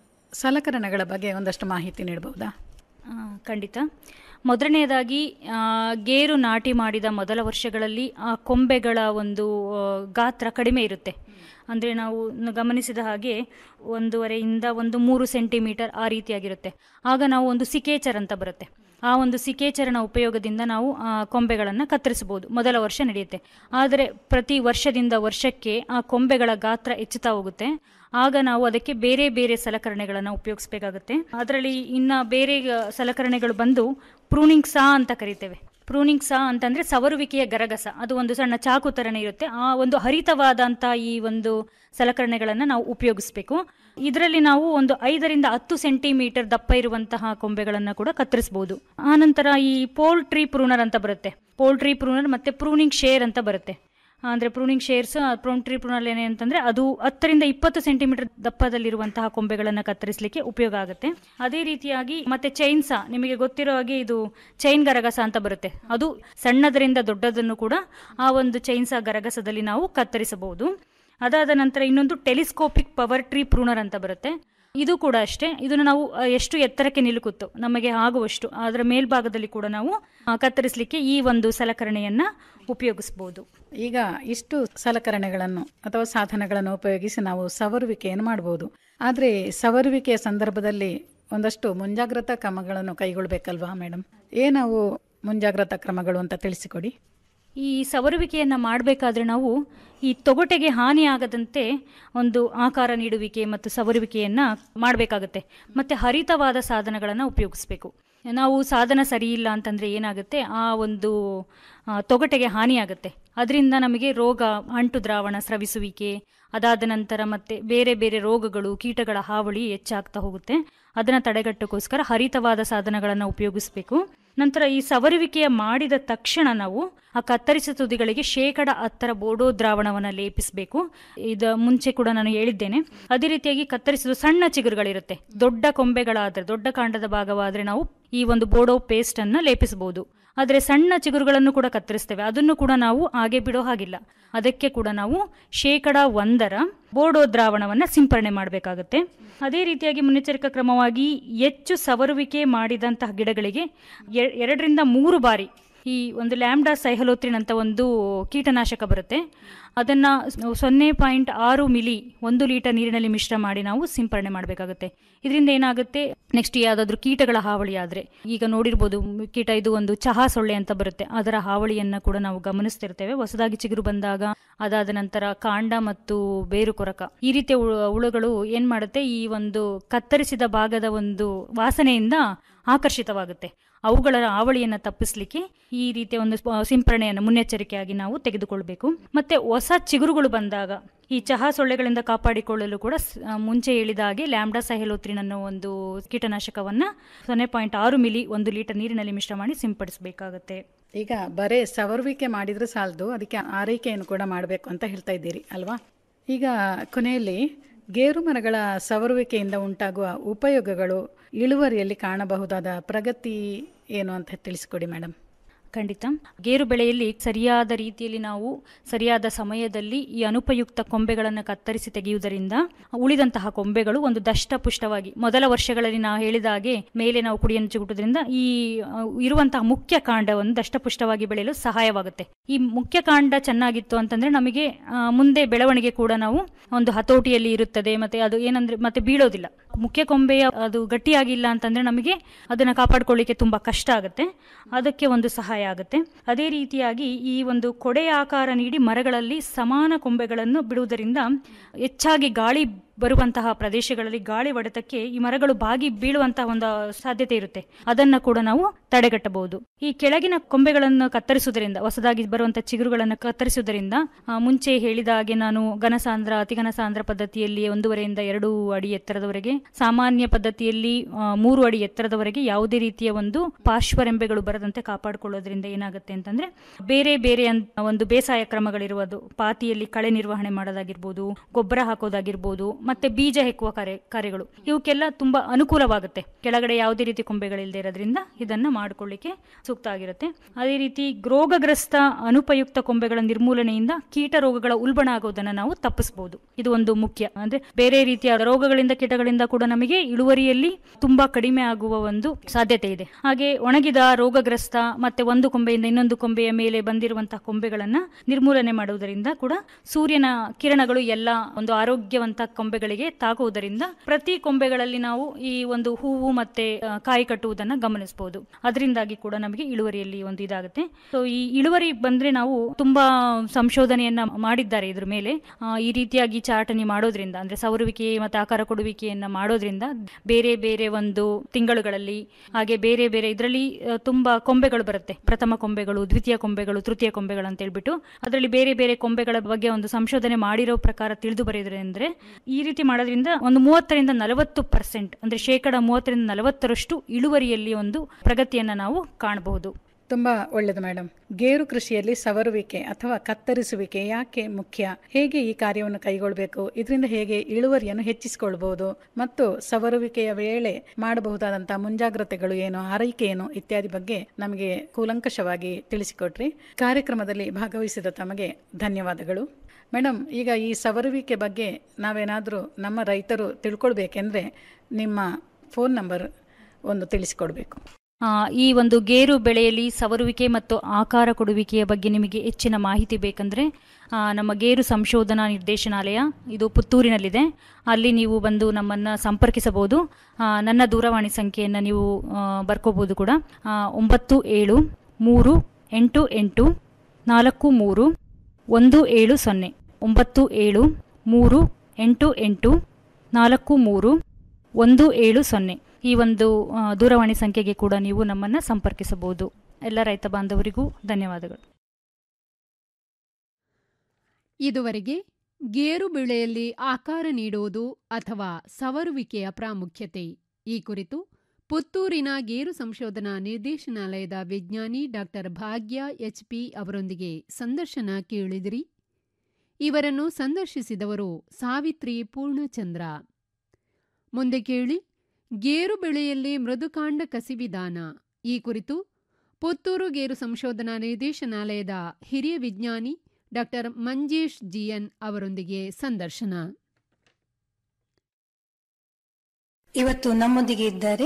ಸಲಕರಣೆಗಳ ಬಗ್ಗೆ ಒಂದಷ್ಟು ಮಾಹಿತಿ ನೀಡಬಹುದಾ ಆ, ಖಂಡಿತ ಮೊದಲನೆಯದಾಗಿ ಆ, ಗೇರು ನಾಟಿ ಮಾಡಿದ ಮೊದಲ ವರ್ಷಗಳಲ್ಲಿ ಆ ಕೊಂಬೆಗಳ ಒಂದು ಆ, ಗಾತ್ರ ಕಡಿಮೆ ಇರುತ್ತೆ ಅಂದರೆ ನಾವು ನ- ಗಮನಿಸಿದ ಹಾಗೆ ಒಂದೂವರೆಯಿಂದ ಒಂದು ಮೂರು ಸೆಂಟಿಮೀಟರ್ ಆ ರೀತಿಯಾಗಿರುತ್ತೆ ಆಗ ನಾವು ಒಂದು ಸಿಕೇಚರ್ ಅಂತ ಬರುತ್ತೆ ಆ ಒಂದು ಸಿಕೇಚರನ ಉಪಯೋಗದಿಂದ ನಾವು ಆ ಕೊಂಬೆಗಳನ್ನು ಕತ್ತರಿಸಬಹುದು ಮೊದಲ ವರ್ಷ ನಡೆಯುತ್ತೆ ಆದರೆ ಪ್ರತಿ ವರ್ಷದಿಂದ ವರ್ಷಕ್ಕೆ ಆ ಕೊಂಬೆಗಳ ಗಾತ್ರ ಹೆಚ್ಚುತ್ತಾ ಹೋಗುತ್ತೆ ಆಗ ನಾವು ಅದಕ್ಕೆ ಬೇರೆ ಬೇರೆ ಸಲಕರಣೆಗಳನ್ನು ಉಪಯೋಗಿಸಬೇಕಾಗುತ್ತೆ ಅದರಲ್ಲಿ ಇನ್ನ ಬೇರೆ ಆ, ಸಲಕರಣೆಗಳು ಬಂದು ಪ್ರೂನಿಂಗ್ ಸಾ ಅಂತ ಕರಿತೇವೆ ಪ್ರೂನಿಂಗ್ ಸಾ ಅಂತಂದ್ರೆ ಸವರುವಿಕೆಯ ಗರಗಸ ಅದು ಒಂದು ಸಣ್ಣ ಚಾಕು ತರನೇ ಇರುತ್ತೆ ಆ ಒಂದು ಹರಿತವಾದಂತ ಈ ಒಂದು ಸಲಕರಣೆಗಳನ್ನು ನಾವು ಉಪಯೋಗಿಸಬೇಕು ಇದರಲ್ಲಿ ನಾವು ಒಂದು ಐದರಿಂದ ಹತ್ತು ಸೆಂಟಿಮೀಟರ್ ದಪ್ಪ ಇರುವಂತಹ ಕೊಂಬೆಗಳನ್ನು ಕೂಡ ಕತ್ತರಿಸಬಹುದು ಆನಂತರ ಈ ಪೋಲ್ಟ್ರಿ ಪ್ರೂನರ್ ಅಂತ ಬರುತ್ತೆ ಪೋಲ್ಟ್ರಿ ಪ್ರೂನರ್ ಮತ್ತೆ ಪ್ರೂನಿಂಗ್ ಶೇರ್ ಅಂತ ಬರುತ್ತೆ ಅಂದ್ರೆ ಪ್ರೂನಿಂಗ್ ಶೇರ್ಸ್ ಪ್ರೂನ್ಟ್ರಿ ಪ್ರೂನರ್ ಏನೇ ಅಂತಂದ್ರೆ ಅದು ಹತ್ತರಿಂದ ಇಪ್ಪತ್ತು ಸೆಂಟಿಮೀಟರ್ ದಪ್ಪದಲ್ಲಿರುವಂತಹ ಕೊಂಬೆಗಳನ್ನು ಕತ್ತರಿಸಲಿಕ್ಕೆ ಉಪಯೋಗ ಆಗುತ್ತೆ ಅದೇ ರೀತಿಯಾಗಿ ಮತ್ತೆ ಚೈನ್ಸಾ ನಿಮಗೆ ಗೊತ್ತಿರೋ ಹಾಗೆ ಇದು ಚೈನ್ ಗರಗಸ ಅಂತ ಬರುತ್ತೆ ಅದು ಸಣ್ಣದರಿಂದ ದೊಡ್ಡದನ್ನು ಕೂಡ ಆ ಒಂದು ಚೈನ್ಸಾ ಗರಗಸದಲ್ಲಿ ನಾವು ಕತ್ತರಿಸಬಹುದು ಅದಾದ ನಂತರ ಇನ್ನೊಂದು ಟೆಲಿಸ್ಕೋಪಿಕ್ ಪವರ್ ಟ್ರೀ ಪ್ರೂನರ್ ಅಂತ ಬರುತ್ತೆ ಇದು ಕೂಡ ಅಷ್ಟೇ ಇದನ್ನು ನಾವು ಆ, ಎಷ್ಟು ಎತ್ತರಕ್ಕೆ ನಿಲುಕುತ್ತೋ ನಮಗೆ ಆಗುವಷ್ಟು ಅದರ ಮೇಲ್ಭಾಗದಲ್ಲಿ ಕೂಡ ನಾವು ಆ, ಕತ್ತರಿಸಲಿಕ್ಕೆ ಈ ಒಂದು ಸಲಕರಣೆಯನ್ನ ಉಪಯೋಗಿಸಬಹುದು ಈಗ ಇಷ್ಟು ಸಲಕರಣೆಗಳನ್ನು ಅಥವಾ ಸಾಧನಗಳನ್ನು ಉಪಯೋಗಿಸಿ ನಾವು ಸವರುವಿಕೆಯನ್ನು ಮಾಡಬಹುದು ಆದರೆ ಸವರುವಿಕೆಯ ಸಂದರ್ಭದಲ್ಲಿ ಒಂದಷ್ಟು ಮುಂಜಾಗ್ರತಾ ಕ್ರಮಗಳನ್ನು ಕೈಗೊಳ್ಳಬೇಕಲ್ವಾ ಮೇಡಮ್ ಏನವು ಮುಂಜಾಗ್ರತಾ ಕ್ರಮಗಳು ಅಂತ ತಿಳಿಸಿಕೊಡಿ ಈ ಸವರುವಿಕೆಯನ್ನ ಮಾಡಬೇಕಾದ್ರೆ ನಾವು ಈ ತೊಗಟೆಗೆ ಹಾನಿಯಾಗದಂತೆ ಒಂದು ಆಕಾರ ನೀಡುವಿಕೆ ಮತ್ತು ಸವರುವಿಕೆಯನ್ನ ಮಾಡಬೇಕಾಗುತ್ತೆ ಮತ್ತೆ ಹರಿತವಾದ ಸಾಧನಗಳನ್ನು ಉಪಯೋಗಿಸಬೇಕು ನಾವು ಸಾಧನ ಸರಿ ಇಲ್ಲ ಅಂತಂದ್ರೆ ಏನಾಗುತ್ತೆ ಆ ಒಂದು ಆ, ತೊಗಟೆಗೆ ಹಾನಿಯಾಗುತ್ತೆ ಅದರಿಂದ ನಮಗೆ ರೋಗ ಅಂಟು ದ್ರಾವಣ ಸ್ರವಿಸುವಿಕೆ ಅದಾದ ನಂತರ ಮತ್ತೆ ಬೇರೆ ಬೇರೆ ರೋಗಗಳು ಕೀಟಗಳ ಹಾವಳಿ ಹೆಚ್ಚಾಗ್ತಾ ಹೋಗುತ್ತೆ ಅದನ್ನು ತಡೆಗಟ್ಟಕ್ಕೋಸ್ಕರ ಹರಿತವಾದ ಸಾಧನಗಳನ್ನು ಉಪಯೋಗಿಸಬೇಕು ನಂತರ ಈ ಸವರುವಿಕೆಯ ಮಾಡಿದ ತಕ್ಷಣ ನಾವು ಆ ಕತ್ತರಿಸಿದ ತುದಿಗಳಿಗೆ ಶೇಕಡ ಹತ್ತರ ಬೋಡೋ ದ್ರಾವಣವನ್ನು ಲೇಪಿಸಬೇಕು ಇದು ಮುಂಚೆ ಕೂಡ ನಾನು ಹೇಳಿದ್ದೇನೆ ಅದೇ ರೀತಿಯಾಗಿ ಕತ್ತರಿಸಿದ ಸಣ್ಣ ಚಿಗುರುಗಳಿರುತ್ತೆ ದೊಡ್ಡ ಕೊಂಬೆಗಳಾದ್ರೆ ದೊಡ್ಡ ಕಾಂಡದ ಭಾಗವಾದ್ರೆ ನಾವು ಈ ಒಂದು ಬೋಡೋ ಪೇಸ್ಟ್ ಅನ್ನ ಲೇಪಿಸಬಹುದು ಆದರೆ ಸಣ್ಣ ಚಿಗುರುಗಳನ್ನು ಕೂಡ ಕತ್ತರಿಸ್ತೇವೆ ಅದನ್ನು ಕೂಡ ನಾವು ಹಾಗೆ ಬಿಡೋ ಹಾಗಿಲ್ಲ ಅದಕ್ಕೆ ಕೂಡ ನಾವು ಶೇಕಡ ಒಂದರ ಬೋಡೋ ದ್ರಾವಣವನ್ನು ಸಿಂಪರಣೆ ಮಾಡಬೇಕಾಗುತ್ತೆ ಅದೇ ರೀತಿಯಾಗಿ ಮುನ್ನೆಚ್ಚರಿಕಾ ಕ್ರಮವಾಗಿ ಹೆಚ್ಚು ಸವರುವಿಕೆ ಮಾಡಿದಂತಹ ಗಿಡಗಳಿಗೆ ಎ- ಎರಡರಿಂದ ಮೂರು ಬಾರಿ ಈ ಒಂದು ಲ್ಯಾಂಬ್ಡಾ ಸೈಹಲೋತ್ರಿನ್ ಅಂತ ಒಂದು ಕೀಟನಾಶಕ ಬರುತ್ತೆ ಅದನ್ನು ಸೊನ್ನೆ ಪಾಯಿಂಟ್ ಆರು ಮಿಲಿ ಒಂದು ಲೀಟರ್ ನೀರಿನಲ್ಲಿ ಮಿಶ್ರ ಮಾಡಿ ನಾವು ಸಿಂಪರಣೆ ಮಾಡಬೇಕಾಗುತ್ತೆ ಇದರಿಂದ ಏನಾಗುತ್ತೆ ನೆಕ್ಸ್ಟ್ ಯಾವುದಾದ್ರೂ ಕೀಟಗಳ ಹಾವಳಿ ಆದರೆ ಈಗ ನೋಡಿರ್ಬೋದು ಮ್, ಕೀಟ ಇದು ಒಂದು ಚಹಾ ಸೊಳ್ಳೆ ಅಂತ ಬರುತ್ತೆ ಅದರ ಹಾವಳಿಯನ್ನು ಕೂಡ ನಾವು ಗಮನಿಸ್ತಿರ್ತೇವೆ ಹೊಸದಾಗಿ ಚಿಗುರು ಬಂದಾಗ ಅದಾದ ನಂತರ ಕಾಂಡ ಮತ್ತು ಬೇರು ಕೊರಕ ಈ ರೀತಿಯ ಹುಳು- ಹುಳುಗಳು ಏನು ಮಾಡುತ್ತೆ ಈ ಒಂದು ಕತ್ತರಿಸಿದ ಭಾಗದ ಒಂದು ವಾಸನೆಯಿಂದ ಆಕರ್ಷಿತವಾಗುತ್ತೆ ಅವುಗಳ ಹಾವಳಿಯನ್ನು ತಪ್ಪಿಸಲಿಕ್ಕೆ ಈ ರೀತಿಯ ಒಂದು ಸ್ಪ- ಸಿಂಪರಣೆಯನ್ನು ಮುನ್ನೆಚ್ಚರಿಕೆಯಾಗಿ ನಾವು ತೆಗೆದುಕೊಳ್ಬೇಕು ಮತ್ತೆ ಹೊಸ ಚಿಗುರುಗಳು ಬಂದಾಗ ಈ ಚಹಾ ಸೊಳ್ಳೆಗಳಿಂದ ಕಾಪಾಡಿಕೊಳ್ಳಲು ಕೂಡ ಸ್- ಆ, ಮುಂಚೆ ಹೇಳಿದ ಹಾಗೆ ಲ್ಯಾಂಬ್ಡಾ ಸೈಹೆಲೋತ್ರಿನ್ ಅನ್ನೋ ಒಂದು ಕೀಟನಾಶಕವನ್ನ ಸೊನ್ನೆ ಪಾಯಿಂಟ್ ಆರು ಮಿಲಿ ಒಂದು ಲೀಟರ್ ನೀರಿನಲ್ಲಿ ಮಿಶ್ರ ಮಾಡಿ ಸಿಂಪಡಿಸಬೇಕಾಗತ್ತೆ ಈಗ ಬರೇ ಸವರುವಿಕೆ ಮಾಡಿದ್ರೆ ಸಾಲದು ಅದಕ್ಕೆ ಆರೈಕೆಯನ್ನು ಕೂಡ ಮಾಡಬೇಕು ಅಂತ ಹೇಳ್ತಾ ಇದ್ದೀರಿ ಅಲ್ವಾ ಈಗ ಕೊನೆಯಲ್ಲಿ ಗೇರು ಮರಗಳ ಸವರುವಿಕೆಯಿಂದ ಉಂಟಾಗುವ ಉಪಯೋಗಗಳು ಇಳುವರಿಯಲ್ಲಿ ಕಾಣಬಹುದಾದ ಪ್ರಗತಿ ಏನು ಅಂತ ತಿಳಿಸಿಕೊಡಿ ಮೇಡಮ್ ಖಂಡಿತ ಗೇರು ಬೆಳೆಯಲ್ಲಿ ಸರಿಯಾದ ರೀತಿಯಲ್ಲಿ ನಾವು ಸರಿಯಾದ ಸಮಯದಲ್ಲಿ ಈ ಅನುಪಯುಕ್ತ ಕೊಂಬೆಗಳನ್ನು ಕತ್ತರಿಸಿ ತೆಗೆಯುವುದರಿಂದ ಉಳಿದಂತಹ ಕೊಂಬೆಗಳು ಒಂದು ದಷ್ಟಪುಷ್ಟವಾಗಿ ಮೊದಲ ವರ್ಷಗಳಲ್ಲಿ ನಾವು ಹೇಳಿದ ಹಾಗೆ ಮೇಲೆ ನಾವು ಕುಡಿಯನ್ನು ಚಿಗುಟುವುದರಿಂದ ಈ ಆ, ಇರುವಂತಹ ಮುಖ್ಯ ಕಾಂಡವನ್ನು ದಷ್ಟಪುಷ್ಟವಾಗಿ ಬೆಳೆಯಲು ಸಹಾಯವಾಗುತ್ತೆ ಈ ಮುಖ್ಯ ಕಾಂಡ ಚೆನ್ನಾಗಿತ್ತು ಅಂತಂದ್ರೆ ನಮಗೆ ಆ, ಮುಂದೆ ಬೆಳವಣಿಗೆ ಕೂಡ ನಾವು ಒಂದು ಹತೋಟಿಯಲ್ಲಿ ಇರುತ್ತದೆ ಮತ್ತೆ ಅದು ಏನಂದ್ರೆ ಮತ್ತೆ ಬೀಳೋದಿಲ್ಲ ಮುಖ್ಯ ಕೊಂಬೆಯ ಅದು ಗಟ್ಟಿಯಾಗಿಲ್ಲ ಅಂತಂದ್ರೆ ನಮಗೆ ಅದನ್ನ ಕಾಪಾಡ್ಕೊಳ್ಳಿಕ್ಕೆ ತುಂಬಾ ಕಷ್ಟ ಆಗುತ್ತೆ ಅದಕ್ಕೆ ಒಂದು ಸಹಾಯ ಆಗುತ್ತೆ ಅದೇ ರೀತಿಯಾಗಿ ಈ ಒಂದು ಕೊಡೆಯ ಆಕಾರ ನೀಡಿ ಮರಗಳಲ್ಲಿ ಸಮಾನ ಕೊಂಬೆಗಳನ್ನು ಬಿಡುವುದರಿಂದ ಹೆಚ್ಚಾಗಿ ಗಾಳಿ ಬರುವಂತಹ ಪ್ರದೇಶಗಳಲ್ಲಿ ಗಾಳಿ ಹೊಡೆತಕ್ಕೆ ಈ ಮರಗಳು ಬಾಗಿ ಬೀಳುವಂತಹ ಒಂದು ಸಾಧ್ಯತೆ ಇರುತ್ತೆ ಅದನ್ನ ಕೂಡ ನಾವು ತಡೆಗಟ್ಟಬಹುದು ಈ ಕೆಳಗಿನ ಕೊಂಬೆಗಳನ್ನು ಕತ್ತರಿಸುವುದರಿಂದ ಹೊಸದಾಗಿ ಬರುವಂತಹ ಚಿಗುರುಗಳನ್ನು ಕತ್ತರಿಸುವುದರಿಂದ ಆ, ಮುಂಚೆ ಹೇಳಿದ ಹಾಗೆ ನಾನು ಘನಸಾಂದ್ರ ಅತಿಘನಸಾಂದ್ರ ಪದ್ಧತಿಯಲ್ಲಿ ಒಂದೂವರೆಯಿಂದ ಎರಡು ಅಡಿ ಎತ್ತರದವರೆಗೆ ಸಾಮಾನ್ಯ ಪದ್ಧತಿಯಲ್ಲಿ ಆ, ಮೂರು ಅಡಿ ಎತ್ತರದವರೆಗೆ ಯಾವುದೇ ರೀತಿಯ ಒಂದು ಪಾರ್ಶ್ವರೆಂಬೆಗಳು ಬರದಂತೆ ಕಾಪಾಡಿಕೊಳ್ಳೋದ್ರಿಂದ ಏನಾಗುತ್ತೆ ಅಂತಂದ್ರೆ ಬೇರೆ ಬೇರೆ ಅನ್- ಒಂದು ಬೇಸಾಯ ಕ್ರಮಗಳಿರುವುದು ಪಾತಿಯಲ್ಲಿ ಕಳೆ ನಿರ್ವಹಣೆ ಮಾಡೋದಾಗಿರ್ಬೋದು ಗೊಬ್ಬರ ಹಾಕೋದಾಗಿರ್ಬೋದು ಮತ್ತೆ ಬೀಜ ಹೆಕ್ಕುವ ಕಾರ್ಯ ಕಾರ್ಯಗಳು ಇವಕ್ಕೆಲ್ಲ ತುಂಬಾ ಅನುಕೂಲವಾಗುತ್ತೆ ಕೆಳಗಡೆ ಯಾವುದೇ ರೀತಿ ಕೊಂಬೆಗಳಿಲ್ಲದೆ ಇರೋದ್ರಿಂದ ಇದನ್ನ ಮಾಡಿಕೊಳ್ಳಿಕ್ಕೆ ಸೂಕ್ತ ಆಗಿರುತ್ತೆ ಅದೇ ರೀತಿ ರೋಗಗ್ರಸ್ತ ಅನುಪಯುಕ್ತ ಕೊಂಬೆಗಳ ನಿರ್ಮೂಲನೆಯಿಂದ ಕೀಟ ರೋಗಗಳ ಉಲ್ಬಣ ಆಗೋದನ್ನ ನಾವು ತಪ್ಪಿಸಬಹುದು ಇದು ಒಂದು ಮುಖ್ಯ ಅಂದ್ರೆ ಬೇರೆ ರೀತಿಯ ರೋಗಗಳಿಂದ ಕೀಟಗಳಿಂದ ಕೂಡ ನಮಗೆ ಇಳುವರಿಯಲ್ಲಿ ತುಂಬಾ ಕಡಿಮೆ ಆಗುವ ಒಂದು ಸಾಧ್ಯತೆ ಇದೆ ಹಾಗೆ ಒಣಗಿದ ರೋಗಗ್ರಸ್ತ ಮತ್ತೆ ಒಂದು ಕೊಂಬೆಯಿಂದ ಇನ್ನೊಂದು ಕೊಂಬೆಯ ಮೇಲೆ ಬಂದಿರುವಂತಹ ಕೊಂಬೆಗಳನ್ನ ನಿರ್ಮೂಲನೆ ಮಾಡುವುದರಿಂದ ಕೂಡ ಸೂರ್ಯನ ಕಿರಣಗಳು ಎಲ್ಲ ಒಂದು ಆರೋಗ್ಯವಂತ ಕೊಂಬೆಗಳಿಗೆ ತಾಕುವುದರಿಂದ ಪ್ರತಿ ಕೊಂಬೆಗಳಲ್ಲಿ ನಾವು ಈ ಒಂದು ಹೂವು ಮತ್ತೆ ಆ, ಕಾಯಿ ಕಟ್ಟುವುದನ್ನ ಗಮನಿಸಬಹುದು ಅದರಿಂದಾಗಿ ಕೂಡ ನಮಗೆ ಇಳುವರಿಯಲ್ಲಿ ಒಂದು ಇದಾಗುತ್ತೆ ಸೊ ಈ ಇಳುವರಿ ಬಂದ್ರೆ ನಾವು ತುಂಬಾ ಸಂಶೋಧನೆಯನ್ನ ಮಾಡಿದ್ದಾರೆ ಇದ್ರ ಮೇಲೆ ಆ, ಈ ರೀತಿಯಾಗಿ ಚಾಟನಿ ಮಾಡೋದ್ರಿಂದ ಅಂದ್ರೆ ಸವರುವಿಕೆ ಮತ್ತೆ ಆಕಾರ ಕೊಡುವಿಕೆಯನ್ನ ಮಾಡೋದ್ರಿಂದ ಬೇರೆ ಬೇರೆ ಒಂದು ತಿಂಗಳುಗಳಲ್ಲಿ ಹಾಗೆ ಬೇರೆ ಬೇರೆ ಇದರಲ್ಲಿ ತುಂಬಾ ಕೊಂಬೆಗಳು ಬರುತ್ತೆ ಪ್ರಥಮ ಕೊಂಬೆಗಳು ದ್ವಿತೀಯ ಕೊಂಬೆಗಳು ತೃತೀಯ ಕೊಂಬೆಗಳು ಅಂತ ಹೇಳ್ಬಿಟ್ಟು ಅದರಲ್ಲಿ ಬೇರೆ ಬೇರೆ ಕೊಂಬೆಗಳ ಬಗ್ಗೆ ಒಂದು ಸಂಶೋಧನೆ ಮಾಡಿರೋ ಪ್ರಕಾರ ತಿಳಿದು ಬರೆಯೋದ್ರೆ ಅಂದ್ರೆ ಈ ರೀತಿ ಮಾಡೋದ್ರಿಂದ ಒಂದು ಮೂವತ್ತರಿಂದ ನಲವತ್ತು ಪರ್ಸೆಂಟ್ ಅಂದ್ರೆ ಶೇಕಡ ಮೂವತ್ತರಿಂದ ನಲವತ್ತರಷ್ಟು ಇಳುವರಿಯಲ್ಲಿ ಒಂದು ಪ್ರಗತಿಯನ್ನ ನಾವು ಕಾಣಬಹುದು ತುಂಬಾ ಒಳ್ಳೆಯದು ಮೇಡಮ್ ಗೇರು ಕೃಷಿಯಲ್ಲಿ ಸವರುವಿಕೆ ಅಥವಾ ಕತ್ತರಿಸುವಿಕೆ ಯಾಕೆ ಮುಖ್ಯ ಹೇಗೆ ಈ ಕಾರ್ಯವನ್ನು ಕೈಗೊಳ್ಳಬೇಕು ಇದರಿಂದ ಹೇಗೆ ಇಳುವರಿಯನ್ನು ಹೆಚ್ಚಿಸಿಕೊಳ್ಬಹುದು ಮತ್ತು ಸವರುವಿಕೆಯ ವೇಳೆ ಮಾಡಬಹುದಾದಂತಹ ಮುಂಜಾಗ್ರತೆಗಳು ಏನು ಆರೈಕೆ ಏನು ಇತ್ಯಾದಿ ಬಗ್ಗೆ ನಮಗೆ ಕೂಲಂಕಷವಾಗಿ ತಿಳಿಸಿಕೊಟ್ರಿ ಕಾರ್ಯಕ್ರಮದಲ್ಲಿ ಭಾಗವಹಿಸಿದ ತಮಗೆ ಧನ್ಯವಾದಗಳು ಮೇಡಮ್ ಈಗ ಈ ಸವರುವಿಕೆ ಬಗ್ಗೆ ನಾವೇನಾದರೂ ನಮ್ಮ ರೈತರು ತಿಳ್ಕೊಳ್ಬೇಕೆಂದ್ರೆ ನಿಮ್ಮ ಫೋನ್ ನಂಬರ್ ಒಂದು ತಿಳಿಸಿಕೊಡ್ಬೇಕು ಆ, ಈ ಒಂದು ಗೇರು ಬೆಳೆಯಲ್ಲಿ ಸವರುವಿಕೆ ಮತ್ತು ಆಕಾರ ಕೊಡುವಿಕೆಯ ಬಗ್ಗೆ ನಿಮಗೆ ಹೆಚ್ಚಿನ ಮಾಹಿತಿ ಬೇಕಂದ್ರೆ ಆ, ನಮ್ಮ ಗೇರು ಸಂಶೋಧನಾ ನಿರ್ದೇಶನಾಲಯ ಇದು ಪುತ್ತೂರಿನಲ್ಲಿದೆ ಅಲ್ಲಿ ನೀವು ಬಂದು ನಮ್ಮನ್ನು ಸಂಪರ್ಕಿಸಬಹುದು ಆ, ನನ್ನ ದೂರವಾಣಿ ಸಂಖ್ಯೆಯನ್ನು ನೀವು ಆ, ಬರ್ಕೋಬಹುದು ಕೂಡ ಆ, ಒಂಬತ್ತು ಏಳು ಮೂರು ಎಂಟು ಎಂಟು ನಾಲ್ಕು ಮೂರು ಒಂದು ಏಳು ಸೊನ್ನೆ ಒಂಬತ್ತು ಏಳು ಮೂರು ಎಂಟು ಎಂಟು ನಾಲ್ಕು ಮೂರು ಒಂದು ಏಳು ಸೊನ್ನೆ ಈ ಒಂದು ಆ, ದೂರವಾಣಿ ಸಂಖ್ಯೆಗೆ ಕೂಡ ನೀವು ನಮ್ಮನ್ನು ಸಂಪರ್ಕಿಸಬಹುದು ಎಲ್ಲ ರೈತ ಬಾಂಧವರಿಗೂ ಧನ್ಯವಾದಗಳು ಇದುವರೆಗೆ ಗೇರು ಬೆಳೆಯಲ್ಲಿ ಆಕಾರ ನೀಡುವುದು ಅಥವಾ ಸವರುವಿಕೆಯ ಪ್ರಾಮುಖ್ಯತೆ ಈ ಕುರಿತು ಪುತ್ತೂರಿನ ಗೇರು ಸಂಶೋಧನಾ ನಿರ್ದೇಶನಾಲಯದ ವಿಜ್ಞಾನಿ ಡಾಕ್ಟರ್ ಭಾಗ್ಯ ಎಚ್ಪಿ ಅವರೊಂದಿಗೆ ಸಂದರ್ಶನ ಕೇಳಿದಿರಿ ಇವರನ್ನು ಸಂದರ್ಶಿಸಿದವರು ಸಾವಿತ್ರಿ ಪೂರ್ಣಚಂದ್ರ ಮುಂದೆ ಕೇಳಿ ಗೇರು ಬೆಳೆಯಲ್ಲಿ ಮೃದುಕಾಂಡ ಕಸಿವಿಧಾನ ಈ ಕುರಿತು ಪುತ್ತೂರು ಗೇರು ಸಂಶೋಧನಾ ನಿರ್ದೇಶನಾಲಯದ ಹಿರಿಯ ವಿಜ್ಞಾನಿ ಡಾಕ್ಟರ್ ಮಂಜೇಶ್ ಜಿಎನ್ ಅವರೊಂದಿಗೆ ಸಂದರ್ಶನ ಇವತ್ತು ನಮ್ಮೊಂದಿಗೆ ಇದ್ದಾರೆ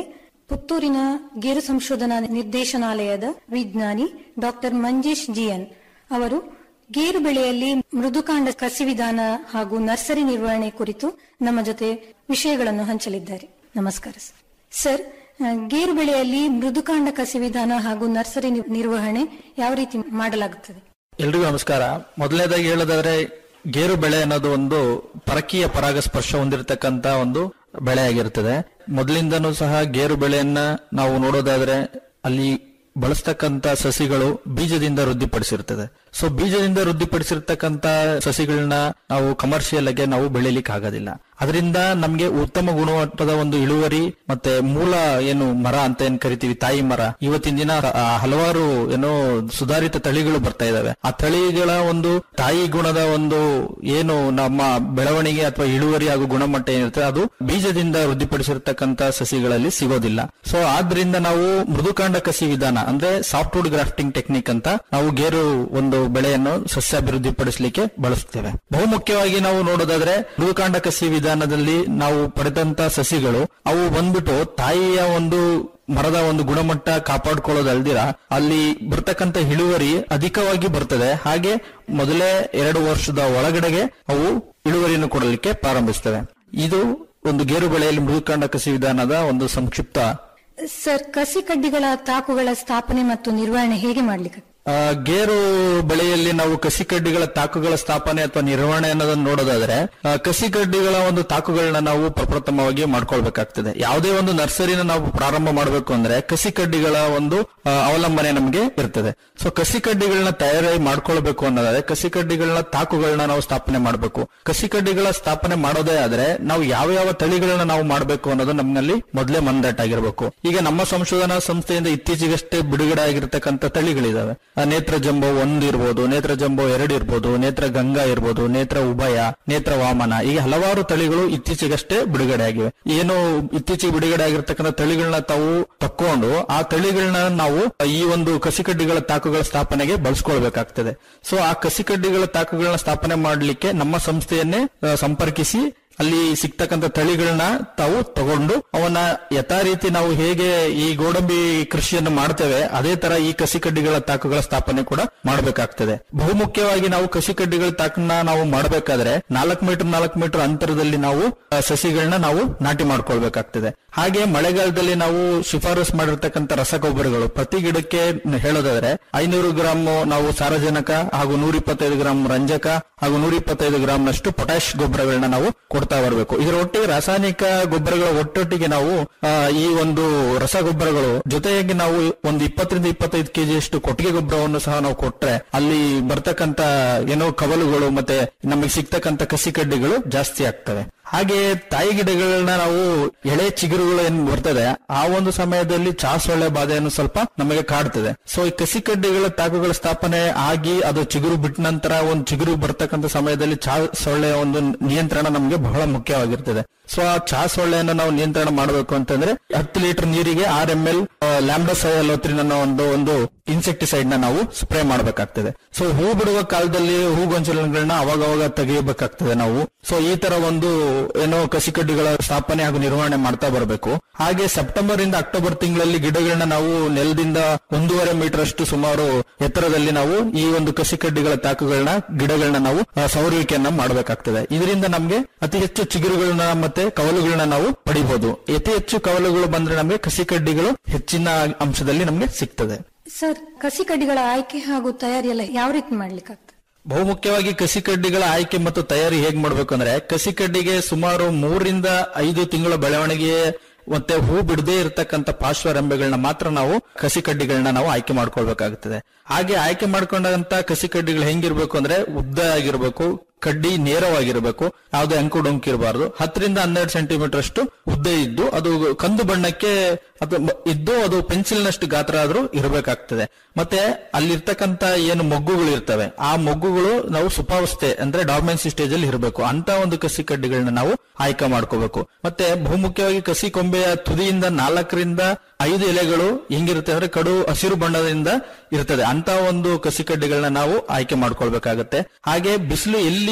ಪುತ್ತೂರಿನ ಗೇರು ಸಂಶೋಧನಾ ನಿರ್ದೇಶನಾಲಯದ ವಿಜ್ಞಾನಿ ಡಾಕ್ಟರ್ ಮಂಜೇಶ್ ಜಿಎನ್ ಅವರು ಗೇರು ಬೆಳೆಯಲ್ಲಿ ಮೃದುಕಾಂಡ ಕಸಿ ವಿಧಾನ ಹಾಗೂ ನರ್ಸರಿ ನಿರ್ವಹಣೆ ಕುರಿತು ನಮ್ಮ ಜೊತೆ ವಿಷಯಗಳನ್ನು ಹಂಚಲಿದ್ದಾರೆ ನಮಸ್ಕಾರ ಸರ್. ಸರ್ ಆ, ಗೇರು ಬೆಳೆಯಲ್ಲಿ ಮೃದುಕಾಂಡ ಕಸಿ ವಿಧಾನ ಹಾಗೂ ನರ್ಸರಿ ನಿ- ನಿರ್ವಹಣೆ ಯಾವ ರೀತಿ ಮಾಡಲಾಗುತ್ತದೆ ಎಲ್ರಿಗೂ ನಮಸ್ಕಾರ ಮೊದಲನೇದಾಗಿ ಹೇಳೋದಾದ್ರೆ ಗೇರು ಬೆಳೆ ಅನ್ನೋದು ಒಂದು ಪರಕೀಯ ಪರಾಗಸ್ಪರ್ಶ ಹೊಂದಿರತಕ್ಕಂತ ಒಂದು ಬೆಳೆ ಆಗಿರ್ತದೆ ಮೊದಲಿಂದನೂ ಸಹ ಗೇರು ಬೆಳೆಯನ್ನ ನಾವು ನೋಡೋದಾದ್ರೆ ಅಲ್ಲಿ ಬಳಸ್ತಕ್ಕಂತ ಸಸಿಗಳು ಬೀಜದಿಂದ ವೃದ್ಧಿಪಡಿಸಿರ್ತದೆ ಸೊ ಬೀಜದಿಂದ ವೃದ್ಧಿಪಡಿಸಿರ್ತಕ್ಕಂತ ಸಸಿಗಳನ್ನ ನಾವು ಕಮರ್ಷಿಯಲ್ ಆಗಿ ನಾವು ಬೆಳಿಲಿಕ್ಕೆ ಆಗೋದಿಲ್ಲ ಅದರಿಂದ ನಮ್ಗೆ ಉತ್ತಮ ಗುಣಮಟ್ಟದ ಒಂದು ಇಳುವರಿ ಮತ್ತೆ ಮೂಲ ಏನು ಮರ ಅಂತ ಏನ್ ಕರಿತೀವಿ ತಾಯಿ ಮರ ಇವತ್ತಿನ ದಿನ ಆ, ಹಲವಾರು ಏನೋ ಸುಧಾರಿತ ತಳಿಗಳು ಬರ್ತಾ ಇದಾವೆ ಆ ತಳಿಗಳ ಒಂದು ತಾಯಿ ಗುಣದ ಒಂದು ಏನು ನಮ್ಮ ಬೆಳವಣಿಗೆ ಅಥವಾ ಇಳುವರಿ ಹಾಗೂ ಗುಣಮಟ್ಟ ಏನಿರುತ್ತೆ ಅದು ಬೀಜದಿಂದ ವೃದ್ಧಿಪಡಿಸಿರ್ತಕ್ಕಂತ ಸಸಿಗಳಲ್ಲಿ ಸಿಗೋದಿಲ್ಲ ಸೊ ಆದ್ರಿಂದ ನಾವು ಮೃದುಕಾಂಡ ಕಸಿ ವಿಧಾನ ಅಂದ್ರೆ ಸಾಫ್ಟ್ವುಡ್ ಗ್ರಾಫ್ಟಿಂಗ್ ಟೆಕ್ನಿಕ್ ಅಂತ ನಾವು ಗೇರು ಒಂದು ಬೆಳೆಯನ್ನು ಸಸ್ಯಾಭಿವೃದ್ಧಿ ಪಡಿಸಲಿಕ್ಕೆ ಬಳಸ್ತೇವೆ ಬಹುಮುಖ್ಯವಾಗಿ ನಾವು ನೋಡೋದಾದ್ರೆ ಮೃದುಕಾಂಡ ಕಸಿ ವಿಧಾನದಲ್ಲಿ ನಾವು ಪಡೆದಂತ ಸಸಿಗಳು ಅವು ಬಂದ್ಬಿಟ್ಟು ತಾಯಿಯ ಒಂದು ಮರದ ಒಂದು ಗುಣಮಟ್ಟ ಕಾಪಾಡ್ಕೊಳ್ಳೋದಲ್ದಿರ ಅಲ್ಲಿ ಬರ್ತಕ್ಕಂತ ಇಳುವರಿ ಅಧಿಕವಾಗಿ ಬರ್ತದೆ ಹಾಗೆ ಮೊದಲೇ ಎರಡು ವರ್ಷದ ಒಳಗಡೆಗೆ ಅವು ಇಳುವರಿಯನ್ನು ಕೊಡಲಿಕ್ಕೆ ಪ್ರಾರಂಭಿಸ್ತವೆ ಇದು ಒಂದು ಗೇರು ಬೆಳೆಯಲ್ಲಿ ಮೃದುಕಾಂಡ ಕಸಿ ವಿಧಾನದ ಒಂದು ಸಂಕ್ಷಿಪ್ತ ಸರ್ ಕಸಿ ಕಡ್ಡಿಗಳ ತಾಕುಗಳ ಸ್ಥಾಪನೆ ಮತ್ತು ನಿರ್ವಹಣೆ ಹೇಗೆ ಮಾಡ್ಲಿಕ್ಕೆ ಆ, ಗೇರು ಬೆಳೆಯಲ್ಲಿ ನಾವು ಕಸಿ ಕಡ್ಡಿಗಳ ತಾಕುಗಳ ಸ್ಥಾಪನೆ ಅಥವಾ ನಿರ್ವಹಣೆ ಅನ್ನೋದನ್ನ ನೋಡೋದಾದ್ರೆ ಆ, ಕಸಿ ಕಡ್ಡಿಗಳ ಒಂದು ತಾಕುಗಳನ್ನ ನಾವು ಪ್ರಪ್ರಥಮವಾಗಿ ಮಾಡ್ಕೊಳ್ಬೇಕಾಗ್ತದೆ ಯಾವುದೇ ಒಂದು ನರ್ಸರಿನ ನಾವು ಪ್ರಾರಂಭ ಮಾಡಬೇಕು ಅಂದ್ರೆ ಕಸಿ ಕಡ್ಡಿಗಳ ಒಂದು ಆ, ಅವಲಂಬನೆ ನಮಗೆ ಇರ್ತದೆ ಸೊ ಕಸಿ ಕಡ್ಡಿಗಳನ್ನ ತಯಾರಿ ಮಾಡ್ಕೊಳ್ಬೇಕು ಅನ್ನೋದಾದ್ರೆ ಕಸಿ ಕಡ್ಡಿಗಳನ್ನ ತಾಕುಗಳನ್ನ ನಾವು ಸ್ಥಾಪನೆ ಮಾಡಬೇಕು ಕಸಿ ಕಡ್ಡಿಗಳ ಸ್ಥಾಪನೆ ಮಾಡೋದೇ ಆದ್ರೆ ನಾವು ಯಾವ ಯಾವ ತಳಿಗಳನ್ನ ನಾವು ಮಾಡಬೇಕು ಅನ್ನೋದು ನಮ್ಮಲ್ಲಿ ಮೊದಲೇ ಮಂದಟ್ಟಾಗಿರ್ಬೇಕು ಈಗ ನಮ್ಮ ಸಂಶೋಧನಾ ಸಂಸ್ಥೆಯಿಂದ ಇತ್ತೀಚೆಗಷ್ಟೇ ಬಿಡುಗಡೆ ಆಗಿರ್ತಕ್ಕಂಥ ತಳಿಗಳಿದಾವೆ ಆ, ನೇತ್ರ ಜಂಬೋ ಒಂದು ಇರ್ಬೋದು ನೇತ್ರ ಜಂಬೋ ಎರಡು ಇರ್ಬೋದು ನೇತ್ರ ಗಂಗಾ ಇರ್ಬೋದು ನೇತ್ರ ಉಭಯ ನೇತ್ರ ವಾಮನ ಈಗ ಹಲವಾರು ತಳಿಗಳು ಇತ್ತೀಚೆಗಷ್ಟೇ ಬಿಡುಗಡೆ ಆಗಿವೆ ಏನು ಇತ್ತೀಚೆಗೆ ಬಿಡುಗಡೆ ಆಗಿರ್ತಕ್ಕಂಥ ತಳಿಗಳನ್ನ ತಾವು ತಕ್ಕೊಂಡು ಆ ತಳಿಗಳನ್ನ ನಾವು ಈ ಒಂದು ಕಸಿಕಡ್ಡಿಗಳ ತಾಕುಗಳ ಸ್ಥಾಪನೆಗೆ ಬಳಸ್ಕೊಳ್ಬೇಕಾಗ್ತದೆ ಸೊ ಆ ಕಸಿಕಡ್ಡಿಗಳ ತಾಕುಗಳನ್ನ ಸ್ಥಾಪನೆ ಮಾಡಲಿಕ್ಕೆ ನಮ್ಮ ಸಂಸ್ಥೆಯನ್ನೇ ಆ, ಸಂಪರ್ಕಿಸಿ ಅಲ್ಲಿ ಸಿಗ್ತಕ್ಕಂಥ ತಳಿಗಳನ್ನ ತಾವು ತಗೊಂಡು ಅವನ್ನ ಯಥಾ ರೀತಿ ನಾವು ಹೇಗೆ ಈ ಗೋಡಂಬಿ ಕೃಷಿಯನ್ನು ಮಾಡ್ತೇವೆ ಅದೇ ತರ ಈ ಕಸಿ ಕಡ್ಡಿಗಳ ತಾಕುಗಳ ಸ್ಥಾಪನೆ ಕೂಡ ಮಾಡಬೇಕಾಗ್ತದೆ ಬಹುಮುಖ್ಯವಾಗಿ ನಾವು ಕಸಿ ಕಡ್ಡಿಗಳ ತಾಕನ್ನ ನಾವು ಮಾಡಬೇಕಾದ್ರೆ ನಾಲ್ಕು ಮೀಟರ್ ನಾಲ್ಕು ಮೀಟರ್ ಅಂತರದಲ್ಲಿ ನಾವು ಆ, ಸಸಿಗಳನ್ನ ನಾವು ನಾಟಿ ಮಾಡ್ಕೊಳ್ಬೇಕಾಗ್ತದೆ ಹಾಗೆ ಮಳೆಗಾಲದಲ್ಲಿ ನಾವು ಶಿಫಾರಸ್ ಮಾಡಿರ್ತಕ್ಕಂಥ ರಸಗೊಬ್ಬರಗಳು ಪ್ರತಿ ಗಿಡಕ್ಕೆ ಹೇಳೋದಾದ್ರೆ ಐನೂರು ಗ್ರಾಮ್ ನಾವು ಸಾರಜನಕ ಹಾಗೂ ನೂರ ಇಪ್ಪತ್ತೈದು ಗ್ರಾಂ ರಂಜಕ ಹಾಗೂ ನೂರ ಇಪ್ಪತ್ತೈದು ಗ್ರಾಂನಷ್ಟು ಪೊಟ್ಯಾಶ್ ಗೊಬ್ಬರಗಳನ್ನ ನಾವು ಕೊಡ್ತಾ ಬರಬೇಕು ಇದರ ಒಟ್ಟಿಗೆ ರಾಸಾಯನಿಕ ಗೊಬ್ಬರಗಳ ಒಟ್ಟೊಟ್ಟಿಗೆ ನಾವು ಆ, ಈ ಒಂದು ರಸಗೊಬ್ಬರಗಳು ಜೊತೆಯಾಗಿ ನಾವು ಒಂದು ಇಪ್ಪತ್ತರಿಂದ ಇಪ್ಪತ್ತೈದು ಕೆಜಿಯಷ್ಟು ಕೊಟ್ಟಿಗೆ ಗೊಬ್ಬರವನ್ನು ಸಹ ನಾವು ಕೊಟ್ರೆ ಅಲ್ಲಿ ಬರ್ತಕ್ಕಂತ ಏನೋ ಕವಲುಗಳು ಮತ್ತೆ ನಮಗೆ ಸಿಗ್ತಕ್ಕಂತ ಕಸಿ ಕಡ್ಡಿಗಳು ಜಾಸ್ತಿ ಆಗ್ತವೆ ಹಾಗೆ ತಾಯಿ ಗಿಡಗಳನ್ನ ನಾವು ಎಳೆ ಚಿಗುರುಗಳು ಏನ್ ಬರ್ತದೆ ಆ ಒಂದು ಸಮಯದಲ್ಲಿ ಚಾ ಸೊಳ್ಳೆ ಬಾಧೆಯನ್ನು ಸ್ವಲ್ಪ ನಮಗೆ ಕಾಡ್ತದೆ ಸೊ ಈ ಕಸಿ ಕಡ್ಡಿಗಳ ತಾಕುಗಳ ಸ್ಥಾಪನೆ ಆಗಿ ಅದು ಚಿಗುರು ಬಿಟ್ಟ ನಂತರ ಒಂದು ಚಿಗುರು ಬರ್ತಕ್ಕಂಥ ಸಮಯದಲ್ಲಿ ಚಾ ಸೊಳ್ಳೆಯ ಒಂದು ನಿಯಂತ್ರಣ ನಮಗೆ ಬಹಳ ಮುಖ್ಯವಾಗಿರ್ತದೆ ಸೊ ಆ ಚಾ ಸೊಳ್ಳೆಯನ್ನು ನಾವು ನಿಯಂತ್ರಣ ಮಾಡಬೇಕು ಅಂತಂದ್ರೆ ಹತ್ತು ಲೀಟರ್ ನೀರಿಗೆ ಆರ್ ಎಂ ಎಲ್ ಲ್ಯಾಂಬ್ಡೋಸೈಲೋತ್ರಿನ್ ಅನ್ನೋ ಒಂದು ಒಂದು ಇನ್ಸೆಕ್ಟಿಸೈಡ್ ನ ನಾವು ಸ್ಪ್ರೇ ಮಾಡಬೇಕಾಗ್ತದೆ ಸೊ ಹೂ ಬಿಡುವ ಕಾಲದಲ್ಲಿ ಹೂಗೊಂಚಲುಗಳನ್ನ ಅವಾಗ ಅವಾಗ ತೆಗೆಯಬೇಕಾಗ್ತದೆ ನಾವು ಸೊ ಈ ತರ ಒಂದು ಏನೋ ಕಸಿಕಡ್ಡಿಗಳ ಸ್ಥಾಪನೆ ಹಾಗೂ ನಿರ್ವಹಣೆ ಮಾಡ್ತಾ ಬರಬೇಕು ಹಾಗೆ ಸೆಪ್ಟೆಂಬರ್ ಇಂದ ಅಕ್ಟೋಬರ್ ತಿಂಗಳಲ್ಲಿ ಗಿಡಗಳನ್ನ ನಾವು ನೆಲದಿಂದ ಒಂದೂವರೆ ಮೀಟರ್ ಅಷ್ಟು ಸುಮಾರು ಎತ್ತರದಲ್ಲಿ ನಾವು ಈ ಒಂದು ಕಸಿಕಡ್ಡಿಗಳ ತಾಕುಗಳನ್ನ ಗಿಡಗಳನ್ನ ನಾವು ಆ, ಸವರುವಿಕೆಯನ್ನ ಮಾಡಬೇಕಾಗ್ತದೆ ಇದರಿಂದ ನಮ್ಗೆ ಅತಿ ಹೆಚ್ಚು ಚಿಗುರುಗಳನ್ನ ಮತ್ತೆ ಕವಲುಗಳನ್ನ ನಾವು ಪಡಿಬಹುದು ಅತಿ ಹೆಚ್ಚು ಕವಲುಗಳು ಬಂದ್ರೆ ನಮಗೆ ಕಸಿಕಡ್ಡಿಗಳು ಹೆಚ್ಚಿನ ಅಂಶದಲ್ಲಿ ನಮಗೆ ಸಿಗ್ತದೆ ಸರ್ ಕಸಿ ಕಡ್ಡಿಗಳ ಆಯ್ಕೆ ಹಾಗೂ ತಯಾರಿ ಎಲ್ಲ ಯಾವ ರೀತಿ ಮಾಡ್ಲಿಕ್ಕಾಗ್ತದೆ ಬಹುಮುಖ್ಯವಾಗಿ ಕಸಿ ಕಡ್ಡಿಗಳ ಆಯ್ಕೆ ಮತ್ತು ತಯಾರಿ ಹೇಗ್ ಮಾಡ್ಬೇಕು ಅಂದ್ರೆ ಕಸಿ ಕಡ್ಡಿಗೆ ಸುಮಾರು ಮೂರರಿಂದ ಐದು ತಿಂಗಳ ಬೆಳವಣಿಗೆ ಮತ್ತೆ ಹೂ ಬಿಡದೇ ಇರತಕ್ಕಂತ ಪಾರ್ಶ್ವರೆಂಬೆಗಳನ್ನ ಮಾತ್ರ ನಾವು ಕಸಿ ಕಡ್ಡಿಗಳನ್ನ ನಾವು ಆಯ್ಕೆ ಮಾಡ್ಕೊಳ್ಬೇಕಾಗುತ್ತದೆ ಹಾಗೆ ಆಯ್ಕೆ ಮಾಡ್ಕೊಂಡಂತ ಕಸಿ ಕಡ್ಡಿಗಳು ಹೆಂಗಿರ್ಬೇಕು ಅಂದ್ರೆ ಉದ್ದ ಆಗಿರ್ಬೇಕು ಕಡ್ಡಿ ನೇರವಾಗಿರಬೇಕು ಯಾವುದೇ ಅಂಕು ಡೊಂಕು ಇರಬಾರದು ಹತ್ತರಿಂದ ಹನ್ನೆರಡು ಸೆಂಟಿಮೀಟರ್ ಅಷ್ಟು ಉದ್ದ ಇದ್ದು ಅದು ಕಂದು ಬಣ್ಣಕ್ಕೆ ಅದು ಮ- ಇದ್ದು ಅದು ಪೆನ್ಸಿಲ್ನಷ್ಟು ಗಾತ್ರ ಆದ್ರೂ ಇರಬೇಕಾಗ್ತದೆ ಮತ್ತೆ ಅಲ್ಲಿರ್ತಕ್ಕಂತ ಏನು ಮೊಗ್ಗುಗಳು ಇರ್ತವೆ ಆ ಮೊಗ್ಗುಗಳು ನಾವು ಸುಪಾವಸ್ಥೆ ಅಂದ್ರೆ ಡಾರ್ಮೆನ್ಸಿ ಸ್ಟೇಜ್ ಅಲ್ಲಿ ಇರಬೇಕು ಅಂತ ಒಂದು ಕಸಿ ಕಡ್ಡಿಗಳನ್ನ ನಾವು ಆಯ್ಕೆ ಮಾಡ್ಕೋಬೇಕು ಮತ್ತೆ ಬಹುಮುಖ್ಯವಾಗಿ ಕಸಿ ಕೊಂಬೆಯ ತುದಿಯಿಂದ ನಾಲ್ಕರಿಂದ ಐದು ಎಲೆಗಳು ಹೆಂಗಿರುತ್ತೆ ಅಂದ್ರೆ ಕಡು ಹಸಿರು ಬಣ್ಣದಿಂದ ಇರ್ತದೆ ಅಂತ ಒಂದು ಕಸಿ ಕಡ್ಡಿಗಳನ್ನ ನಾವು ಆಯ್ಕೆ ಮಾಡ್ಕೊಳ್ಬೇಕಾಗತ್ತೆ ಹಾಗೆ ಬಿಸಿಲು ಎಲ್ಲಿ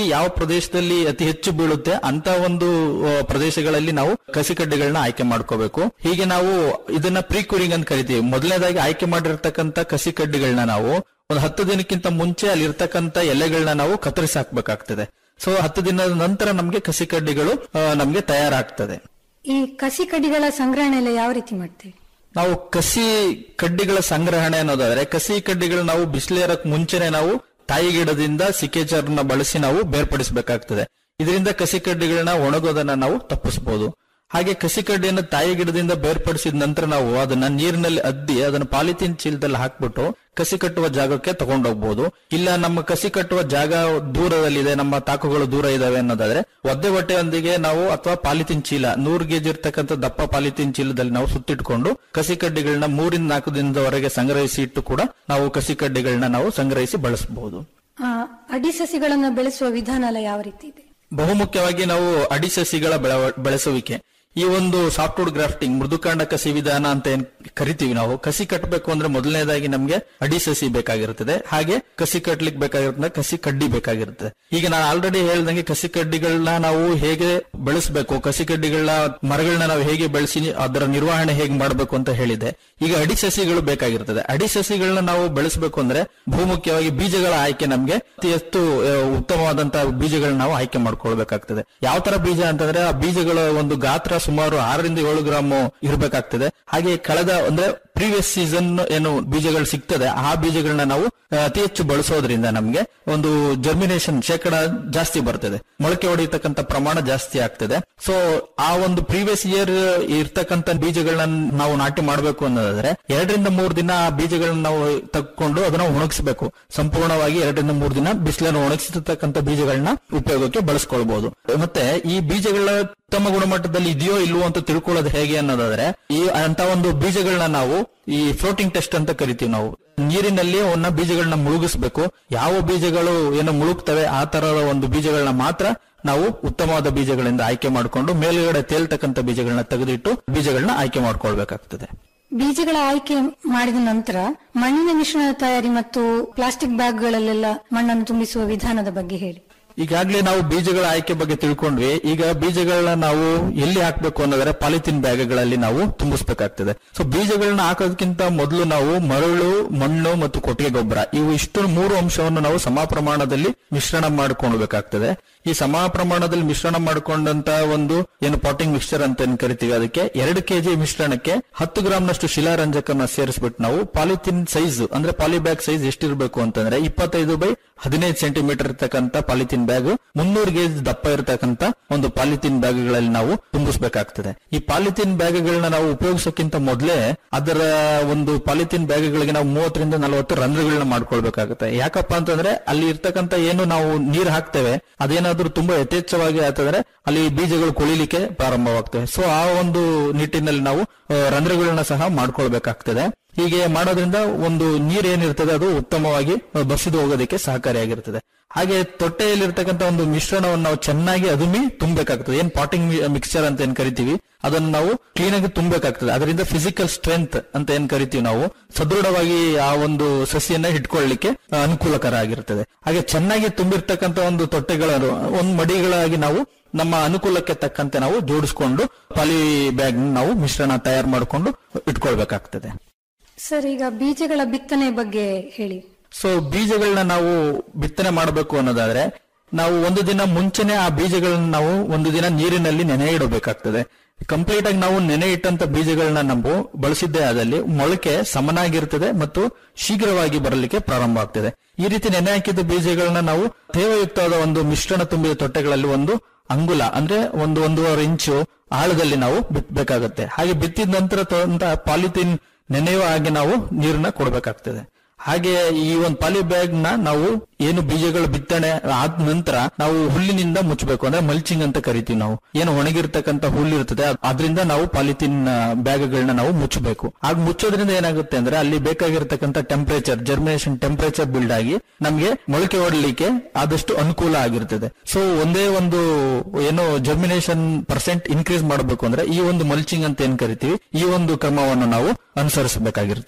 ಯಾವ ಪ್ರದೇಶದಲ್ಲಿ ಅತಿ ಹೆಚ್ಚು ಬೀಳುತ್ತೆ ಅಂತ ಒಂದು ಆ, ಪ್ರದೇಶಗಳಲ್ಲಿ ನಾವು ಕಸಿ ಕಡ್ಡಿಗಳನ್ನ ಆಯ್ಕೆ ಮಾಡ್ಕೋಬೇಕು ಹೀಗೆ ನಾವು ಇದನ್ನ ಪ್ರೀ ಕ್ಯೂರಿಂಗ್ ಅಂತ ಕರಿತೀವಿ ಮೊದಲನೇದಾಗಿ ಆಯ್ಕೆ ಮಾಡಿರ್ತಕ್ಕಂಥ ಕಸಿ ಕಡ್ಡಿಗಳನ್ನ ನಾವು ಒಂದು ಹತ್ತು ದಿನಕ್ಕಿಂತ ಮುಂಚೆ ಅಲ್ಲಿ ಇರ್ತಕ್ಕಂಥ ಎಲೆಗಳನ್ನ ನಾವು ಕತ್ತರಿಸಿ ಹಾಕ್ಬೇಕಾಗ್ತದೆ ಸೊ ಹತ್ತು ದಿನದ ನಂತರ ನಮ್ಗೆ ಕಸಿ ಕಡ್ಡಿಗಳು ಆ, ನಮ್ಗೆ ತಯಾರಾಗ್ತದೆ ಈ ಕಸಿ ಕಡ್ಡಿಗಳ ಸಂಗ್ರಹಣೆ ಎಲ್ಲ ಯಾವ ರೀತಿ ಮಾಡ್ತೀವಿ ನಾವು ಕಸಿ ಕಡ್ಡಿಗಳ ಸಂಗ್ರಹಣೆ ಅನ್ನೋದಾದ್ರೆ ಕಸಿ ಕಡ್ಡಿಗಳು ನಾವು ಬಿಸಿಲೇರಕ್ ಮುಂಚೆನೆ ನಾವು ತಾಯಿ ಗಿಡದಿಂದ ಸಿಕೇಚರ್ನ ಬಳಸಿ ನಾವು ಬೇರ್ಪಡಿಸಬೇಕಾಗ್ತದೆ ಇದರಿಂದ ಕಸಿ ಕಡ್ಡಿಗಳನ್ನ ಒಣಗೋದನ್ನ ನಾವು ತಪ್ಪಿಸಬಹುದು ಹಾಗೆ ಕಸಿ ಕಡ್ಡಿಯನ್ನು ತಾಯಿ ಗಿಡದಿಂದ ಬೇರ್ಪಡಿಸಿದ ನಂತರ ನಾವು ಅದನ್ನ ನೀರಿನಲ್ಲಿ ಅದ್ದಿ ಅದನ್ನ ಪಾಲಿಥೀನ್ ಚೀಲದಲ್ಲಿ ಹಾಕ್ಬಿಟ್ಟು ಕಸಿ ಕಟ್ಟುವ ಜಾಗಕ್ಕೆ ತಗೊಂಡೋಗ್ಬೋದು ಇಲ್ಲ ನಮ್ಮ ಕಸಿ ಕಟ್ಟುವ ಜಾಗ ದೂರದಲ್ಲಿದೆ ನಮ್ಮ ತಾಕುಗಳು ದೂರ ಇದಾವೆ ಅನ್ನೋದಾದ್ರೆ ಒದ್ದೆ ಬಟ್ಟೆಯೊಂದಿಗೆ ನಾವು ಅಥವಾ ಪಾಲಿಥೀನ್ ಚೀಲ ನೂರು ಕೆಜಿ ಇರ್ತಕ್ಕಂಥ ದಪ್ಪ ಪಾಲಿಥೀನ್ ಚೀಲದಲ್ಲಿ ನಾವು ಸುತ್ತಿಟ್ಕೊಂಡು ಕಸಿ ಕಡ್ಡಿಗಳನ್ನ ಮೂರಿಂದ ನಾಲ್ಕು ದಿನದವರೆಗೆ ಸಂಗ್ರಹಿಸಿ ಇಟ್ಟು ಕೂಡ ನಾವು ಕಸಿ ಕಡ್ಡಿಗಳನ್ನ ನಾವು ಸಂಗ್ರಹಿಸಿ ಬಳಸಬಹುದು ಆ, ಅಡಿ ಸಸಿಗಳನ್ನು ಬೆಳೆಸುವ ವಿಧಾನ ಎಲ್ಲ ಯಾವ ರೀತಿ ಇದೆ ಬಹುಮುಖ್ಯವಾಗಿ ನಾವು ಅಡಿ ಸಸಿಗಳ ಬೆಳವ- ಬೆಳೆಸುವಿಕೆ ಈ ಒಂದು ಸಾಫ್ಟ್ವುಡ್ ಗ್ರಾಫ್ಟಿಂಗ್ ಮೃದುಕಾಂಡ ಕಸಿ ವಿಧಾನ ಅಂತ ಏನ್ ಕರಿತೀವಿ ನಾವು ಕಸಿ ಕಟ್ಟಬೇಕು ಅಂದ್ರೆ ಮೊದಲನೇದಾಗಿ ನಮ್ಗೆ ಅಡಿ ಸಸಿ ಬೇಕಾಗಿರುತ್ತದೆ ಹಾಗೆ ಕಸಿ ಕಟ್ಲಿಕ್ಕೆ ಬೇಕಾಗಿರುತ್ತೆ ಕಸಿ ಕಡ್ಡಿ ಬೇಕಾಗಿರುತ್ತೆ ಈಗ ನಾನು ಆಲ್ರೆಡಿ ಹೇಳ್ದಂಗೆ ಕಸಿ ಕಡ್ಡಿಗಳನ್ನ ನಾವು ಹೇಗೆ ಬೆಳೆಸಬೇಕು ಕಸಿ ಕಡ್ಡಿಗಳನ್ನ ಮರಗಳನ್ನ ನಾವು ಹೇಗೆ ಬೆಳೆಸಿ ಅದರ ನಿರ್ವಹಣೆ ಹೇಗೆ ಮಾಡಬೇಕು ಅಂತ ಹೇಳಿದೆ ಈಗ ಅಡಿ ಸಸಿಗಳು ಬೇಕಾಗಿರ್ತದೆ ಅಡಿ ಸಸಿಗಳನ್ನ ನಾವು ಬೆಳೆಸಬೇಕು ಅಂದ್ರೆ ಬಹುಮುಖ್ಯವಾಗಿ ಬೀಜಗಳ ಆಯ್ಕೆ ನಮ್ಗೆ ಅತಿ ಹೆಚ್ಚು ಆ, ಉತ್ತಮವಾದಂತಹ ಬೀಜಗಳನ್ನ ನಾವು ಆಯ್ಕೆ ಮಾಡ್ಕೊಳ್ಬೇಕಾಗ್ತದೆ ಯಾವ ತರ ಬೀಜ ಅಂತಂದ್ರೆ ಆ ಬೀಜಗಳ ಒಂದು ಗಾತ್ರ ಸುಮಾರು ಆರರಿಂದ ಏಳು ಗ್ರಾಮ್ ಇರಬೇಕಾಗ್ತದೆ ಹಾಗೆ ಕಳೆದ ಅಂದ್ರೆ ಪ್ರೀವಿಯಸ್ ಸೀಸನ್ ಏನು ಬೀಜಗಳು ಸಿಗ್ತದೆ ಆ ಬೀಜಗಳನ್ನ ನಾವು ಆ, ಅತಿ ಹೆಚ್ಚು ಬಳಸೋದ್ರಿಂದ ನಮ್ಗೆ ಒಂದು ಜರ್ಮಿನೇಷನ್ ಶೇಕಡ ಜಾಸ್ತಿ ಬರ್ತದೆ ಮೊಳಕೆ ಹೊಡೆಯತಕ್ಕಂತ ಪ್ರಮಾಣ ಜಾಸ್ತಿ ಆಗ್ತದೆ ಸೊ ಆ ಒಂದು ಪ್ರೀವಿಯಸ್ ಇಯರ್ ಇರ್ತಕ್ಕಂತ ಬೀಜಗಳನ್ನ ನಾವು ನಾಟಿ ಮಾಡಬೇಕು ಅನ್ನೋದಾದ್ರೆ ಎರಡರಿಂದ ಮೂರು ದಿನ ಆ ಬೀಜಗಳನ್ನ ನಾವು ತಕ್ಕೊಂಡು ಅದನ್ನ ಒಣಗಿಸಬೇಕು ಸಂಪೂರ್ಣವಾಗಿ ಎರಡರಿಂದ ಮೂರು ದಿನ ಬಿಸಿಲನ್ನು ಒಣಗಿಸಿರ್ತಕ್ಕಂಥ ಬೀಜಗಳನ್ನ ಉಪಯೋಗಕ್ಕೆ ಬಳಸ್ಕೊಳ್ಬಹುದು ಮತ್ತೆ ಈ ಬೀಜಗಳ ಉತ್ತಮ ಗುಣಮಟ್ಟದಲ್ಲಿ ಇದೆಯೋ ಇಲ್ವೋ ಅಂತ ತಿಳ್ಕೊಳ್ಳೋದು ಹೇಗೆ ಅನ್ನೋದಾದ್ರೆ ಈ ಅಂತ ಒಂದು ಬೀಜಗಳನ್ನ ನಾವು ಈ ಫ್ಲೋಟಿಂಗ್ ಟೆಸ್ಟ್ ಅಂತ ಕರಿತೀವಿ ನಾವು ನೀರಿನಲ್ಲಿ ಅವನ್ನ ಬೀಜಗಳನ್ನ ಮುಳುಗಿಸ್ಬೇಕು ಯಾವ ಬೀಜಗಳು ಏನು ಮುಳುಗ್ತವೆ ಆ ತರದ ಒಂದು ಬೀಜಗಳನ್ನ ಮಾತ್ರ ನಾವು ಉತ್ತಮವಾದ ಬೀಜಗಳಿಂದ ಆಯ್ಕೆ ಮಾಡಿಕೊಂಡು ಮೇಲ್ಗಡೆ ತೇಲ್ತಕ್ಕಂಥ ಬೀಜಗಳನ್ನ ತೆಗೆದಿಟ್ಟು ಬೀಜಗಳನ್ನ ಆಯ್ಕೆ ಮಾಡ್ಕೊಳ್ಬೇಕಾಗ್ತದೆ ಬೀಜಗಳ ಆಯ್ಕೆ ಮಾಡಿದ ನಂತರ ಮಣ್ಣಿನ ಮಿಶ್ರಣ ತಯಾರಿ ಮತ್ತು ಪ್ಲಾಸ್ಟಿಕ್ ಬ್ಯಾಗ್ಗಳಲ್ಲೆಲ್ಲ ಮಣ್ಣನ್ನು ತುಂಬಿಸುವ ವಿಧಾನದ ಬಗ್ಗೆ ಹೇಳಿ ಈಗಾಗಲೇ ನಾವು ಬೀಜಗಳ ಆಯ್ಕೆ ಬಗ್ಗೆ ತಿಳ್ಕೊಂಡ್ವಿ ಈಗ ಬೀಜಗಳನ್ನ ನಾವು ಎಲ್ಲಿ ಹಾಕ್ಬೇಕು ಅನ್ನೋದ್ರೆ ಪಾಲಿಥಿನ್ ಬ್ಯಾಗ್ಗಳಲ್ಲಿ ನಾವು ತುಂಬಿಸ್ಬೇಕಾಗ್ತದೆ ಸೊ ಬೀಜಗಳನ್ನ ಹಾಕೋದಕ್ಕಿಂತ ಮೊದಲು ನಾವು ಮರಳು ಮಣ್ಣು ಮತ್ತು ಕೊಟ್ಟಿಗೆ ಗೊಬ್ಬರ ಇವು ಇಷ್ಟು ಮೂರು ಅಂಶವನ್ನು ನಾವು ಸಮ ಪ್ರಮಾಣದಲ್ಲಿ ಮಿಶ್ರಣ ಮಾಡ್ಕೊಳ್ಬೇಕಾಗ್ತದೆ ಈ ಸಮ ಪ್ರಮಾಣದಲ್ಲಿ ಮಿಶ್ರಣ ಮಾಡ್ಕೊಂಡಂತ ಒಂದು ಏನು ಪಾಟಿಂಗ್ ಮಿಕ್ಸ್ಚರ್ ಅಂತ ಏನ್ ಕರಿತೀವಿ ಅದಕ್ಕೆ ಎರಡು ಕೆಜಿ ಮಿಶ್ರಣಕ್ಕೆ ಹತ್ತು ಗ್ರಾಮ್ನಷ್ಟು ಶಿಲಾರಂಜಕನ ಸೇರಿಸ್ಬಿಟ್ಟು ನಾವು ಪಾಲಿಥಿನ್ ಸೈಜ್ ಅಂದ್ರೆ ಪಾಲಿಬ್ಯಾಗ್ ಸೈಜ್ ಎಷ್ಟಿರಬೇಕು ಅಂತಂದ್ರೆ ಇಪ್ಪತ್ತೈದು ಬೈ ಹದಿನೈದು ಸೆಂಟಿಮೀಟರ್ ಇರ್ತಕ್ಕಂಥ ಪಾಲಿಥಿನ್ ಬ್ಯಾಗ್ ಮುನ್ನೂರು ಗೇಜ್ ದಪ್ಪ ಇರತಕ್ಕಂತ ಒಂದು ಪಾಲಿಥಿನ್ ಬ್ಯಾಗ್ಗಳಲ್ಲಿ ನಾವು ತುಂಬಿಸಬೇಕಾಗ್ತದೆ ಈ ಪಾಲಿಥಿನ್ ಬ್ಯಾಗ್ಗಳನ್ನ ನಾವು ಉಪಯೋಗಿಸೋಕ್ಕಿಂತ ಮೊದಲೇ ಅದರ ಒಂದು ಪಾಲಿಥಿನ್ ಬ್ಯಾಗ್ಗಳಿಗೆ ನಾವು ಮೂವತ್ತರಿಂದ ನಲವತ್ತು ರಂಧ್ರಗಳನ್ನ ಮಾಡ್ಕೊಳ್ಬೇಕಾಗುತ್ತೆ ಯಾಕಪ್ಪ ಅಂತಂದ್ರೆ ಅಲ್ಲಿ ಇರ್ತಕ್ಕಂಥ ಏನು ನಾವು ನೀರು ಹಾಕ್ತೇವೆ ಅದೇನಾದ್ರೂ ತುಂಬಾ ಯಥೇಚ್ಛವಾಗಿ ಆತಂದ್ರೆ ಅಲ್ಲಿ ಬೀಜಗಳು ಕೊಳಿಲಿಕ್ಕೆ ಪ್ರಾರಂಭವಾಗ್ತವೆ ಸೊ ಆ ಒಂದು ನಿಟ್ಟಿನಲ್ಲಿ ನಾವು ಆ, ರಂಧ್ರಗಳನ್ನ ಸಹ ಮಾಡ್ಕೊಳ್ಬೇಕಾಗ್ತದೆ ಹೀಗೆ ಮಾಡೋದ್ರಿಂದ ಒಂದು ನೀರ್ ಏನಿರ್ತದೆ ಅದು ಉತ್ತಮವಾಗಿ ಆ, ಬಸಿದು ಹೋಗೋದಕ್ಕೆ ಸಹಕಾರಿಯಾಗಿರ್ತದೆ ಹಾಗೆ ತೊಟ್ಟೆಯಲ್ಲಿರ್ತಕ್ಕಂಥ ಒಂದು ಮಿಶ್ರಣವನ್ನು ನಾವು ಚೆನ್ನಾಗಿ ಅದುಮಿ ತುಂಬಬೇಕಾಗ್ತದೆ ಏನ್ ಪಾಟಿಂಗ್ ಮಿಕ್ಸ್ಚರ್ ಅಂತ ಏನ್ ಕರಿತೀವಿ ಅದನ್ನು ನಾವು ಕ್ಲೀನ್ ಆಗಿ ತುಂಬಬೇಕಾಗ್ತದೆ ಅದರಿಂದ ಫಿಸಿಕಲ್ ಸ್ಟ್ರೆಂತ್ ಅಂತ ಏನ್ ಕರಿತೀವಿ ನಾವು ಸದೃಢವಾಗಿ ಆ ಒಂದು ಸಸಿಯನ್ನ ಇಟ್ಕೊಳ್ಳಿಕ್ಕೆ ಆ, ಅನುಕೂಲಕರ ಆಗಿರ್ತದೆ ಹಾಗೆ ಚೆನ್ನಾಗಿ ತುಂಬಿರ್ತಕ್ಕಂಥ ಒಂದು ತೊಟ್ಟೆಗಳನ್ನು ಒಂದು ಮಡಿಗಳಾಗಿ ನಾವು ನಮ್ಮ ಅನುಕೂಲಕ್ಕೆ ತಕ್ಕಂತೆ ನಾವು ಜೋಡಿಸ್ಕೊಂಡು ಪಾಲಿ ಬ್ಯಾಗ್ ನಾವು ಮಿಶ್ರಣ ತಯಾರು ಮಾಡಿಕೊಂಡು ಇಟ್ಕೊಳ್ಬೇಕಾಗ್ತದೆ ಸರ್ ಈಗ ಬೀಜಗಳ ಬಿತ್ತನೆ ಬಗ್ಗೆ ಹೇಳಿ ಸೊ ಬೀಜಗಳನ್ನ ನಾವು ಬಿತ್ತನೆ ಮಾಡಬೇಕು ಅನ್ನೋದಾದ್ರೆ ನಾವು ಒಂದು ದಿನ ಮುಂಚೆನೆ ಆ ಬೀಜಗಳನ್ನ ನಾವು ಒಂದು ದಿನ ನೀರಿನಲ್ಲಿ ನೆನೆ ಇಡಬೇಕಾಗ್ತದೆ ಕಂಪ್ಲೀಟ್ ಆಗಿ ನಾವು ನೆನೆ ಇಟ್ಟಂತ ಬೀಜಗಳನ್ನ ನಾವು ಬಳಸಿದ್ದೇ ಆದಲ್ಲಿ ಮೊಳಕೆ ಸಮನಾಗಿರ್ತದೆ ಮತ್ತು ಶೀಘ್ರವಾಗಿ ಬರಲಿಕ್ಕೆ ಪ್ರಾರಂಭ ಆಗ್ತದೆ ಈ ರೀತಿ ನೆನೆ ಹಾಕಿದ ಬೀಜಗಳನ್ನ ನಾವು ತೇವಯುಕ್ತವಾದ ಒಂದು ಮಿಶ್ರಣ ತುಂಬಿದ ತೊಟ್ಟೆಗಳಲ್ಲಿ ಒಂದು ಅಂಗುಲ ಅಂದ್ರೆ ಒಂದು ಒಂದೂವರೆ ಇಂಚು ಆಳದಲ್ಲಿ ನಾವು ಬಿತ್ತಬೇಕಾಗತ್ತೆ ಹಾಗೆ ಬಿತ್ತಿದ ನಂತರ ತಂದ ಪಾಲಿಥೀನ್ ನೆನೆಯುವ ಹಾಗೆ ನಾವು ನೀರನ್ನ ಕೊಡಬೇಕಾಗ್ತದೆ ಹಾಗೆ ಈ ಒಂದು ಪಾಲಿ ಬ್ಯಾಗ್ ನ ನಾವು ಏನು ಬೀಜಗಳು ಬಿತ್ತನೆ ಆದ ನಂತರ ನಾವು ಹುಲ್ಲಿನಿಂದ ಮುಚ್ಚಬೇಕು ಅಂದ್ರೆ ಮಲ್ಚಿಂಗ್ ಅಂತ ಕರಿತೀವಿ ನಾವು ಏನು ಒಣಗಿರ್ತಕ್ಕಂಥ ಹುಲ್ಲು ಇರ್ತದೆ ಅದ್- ಅದರಿಂದ ನಾವು ಪಾಲಿಥಿನ್ ಬ್ಯಾಗ್ಗಳನ್ನ ನಾವು ಮುಚ್ಚಬೇಕು ಆಗ ಮುಚ್ಚೋದ್ರಿಂದ ಏನಾಗುತ್ತೆ ಅಂದ್ರೆ ಅಲ್ಲಿ ಬೇಕಾಗಿರ್ತಕ್ಕಂಥ ಟೆಂಪರೇಚರ್ ಜರ್ಮಿನೇಷನ್ ಟೆಂಪರೇಚರ್ ಬಿಲ್ಡ್ ಆಗಿ ನಮ್ಗೆ ಮೊಳಕೆ ಹೊಡಲಿಕ್ಕೆ ಆದಷ್ಟು ಅನುಕೂಲ ಆಗಿರ್ತದೆ ಸೊ ಒಂದೇ ಒಂದು ಏನು ಜರ್ಮಿನೇಷನ್ ಪರ್ಸೆಂಟ್ ಇನ್ಕ್ರೀಸ್ ಮಾಡಬೇಕು ಅಂದ್ರೆ ಈ ಒಂದು ಮಲ್ಚಿಂಗ್ ಅಂತ ಏನ್ ಕರಿತೀವಿ ಈ ಒಂದು ಕ್ರಮವನ್ನು ನಾವು ಅನುಸರಿಸಬೇಕಾಗಿರ್ತದೆ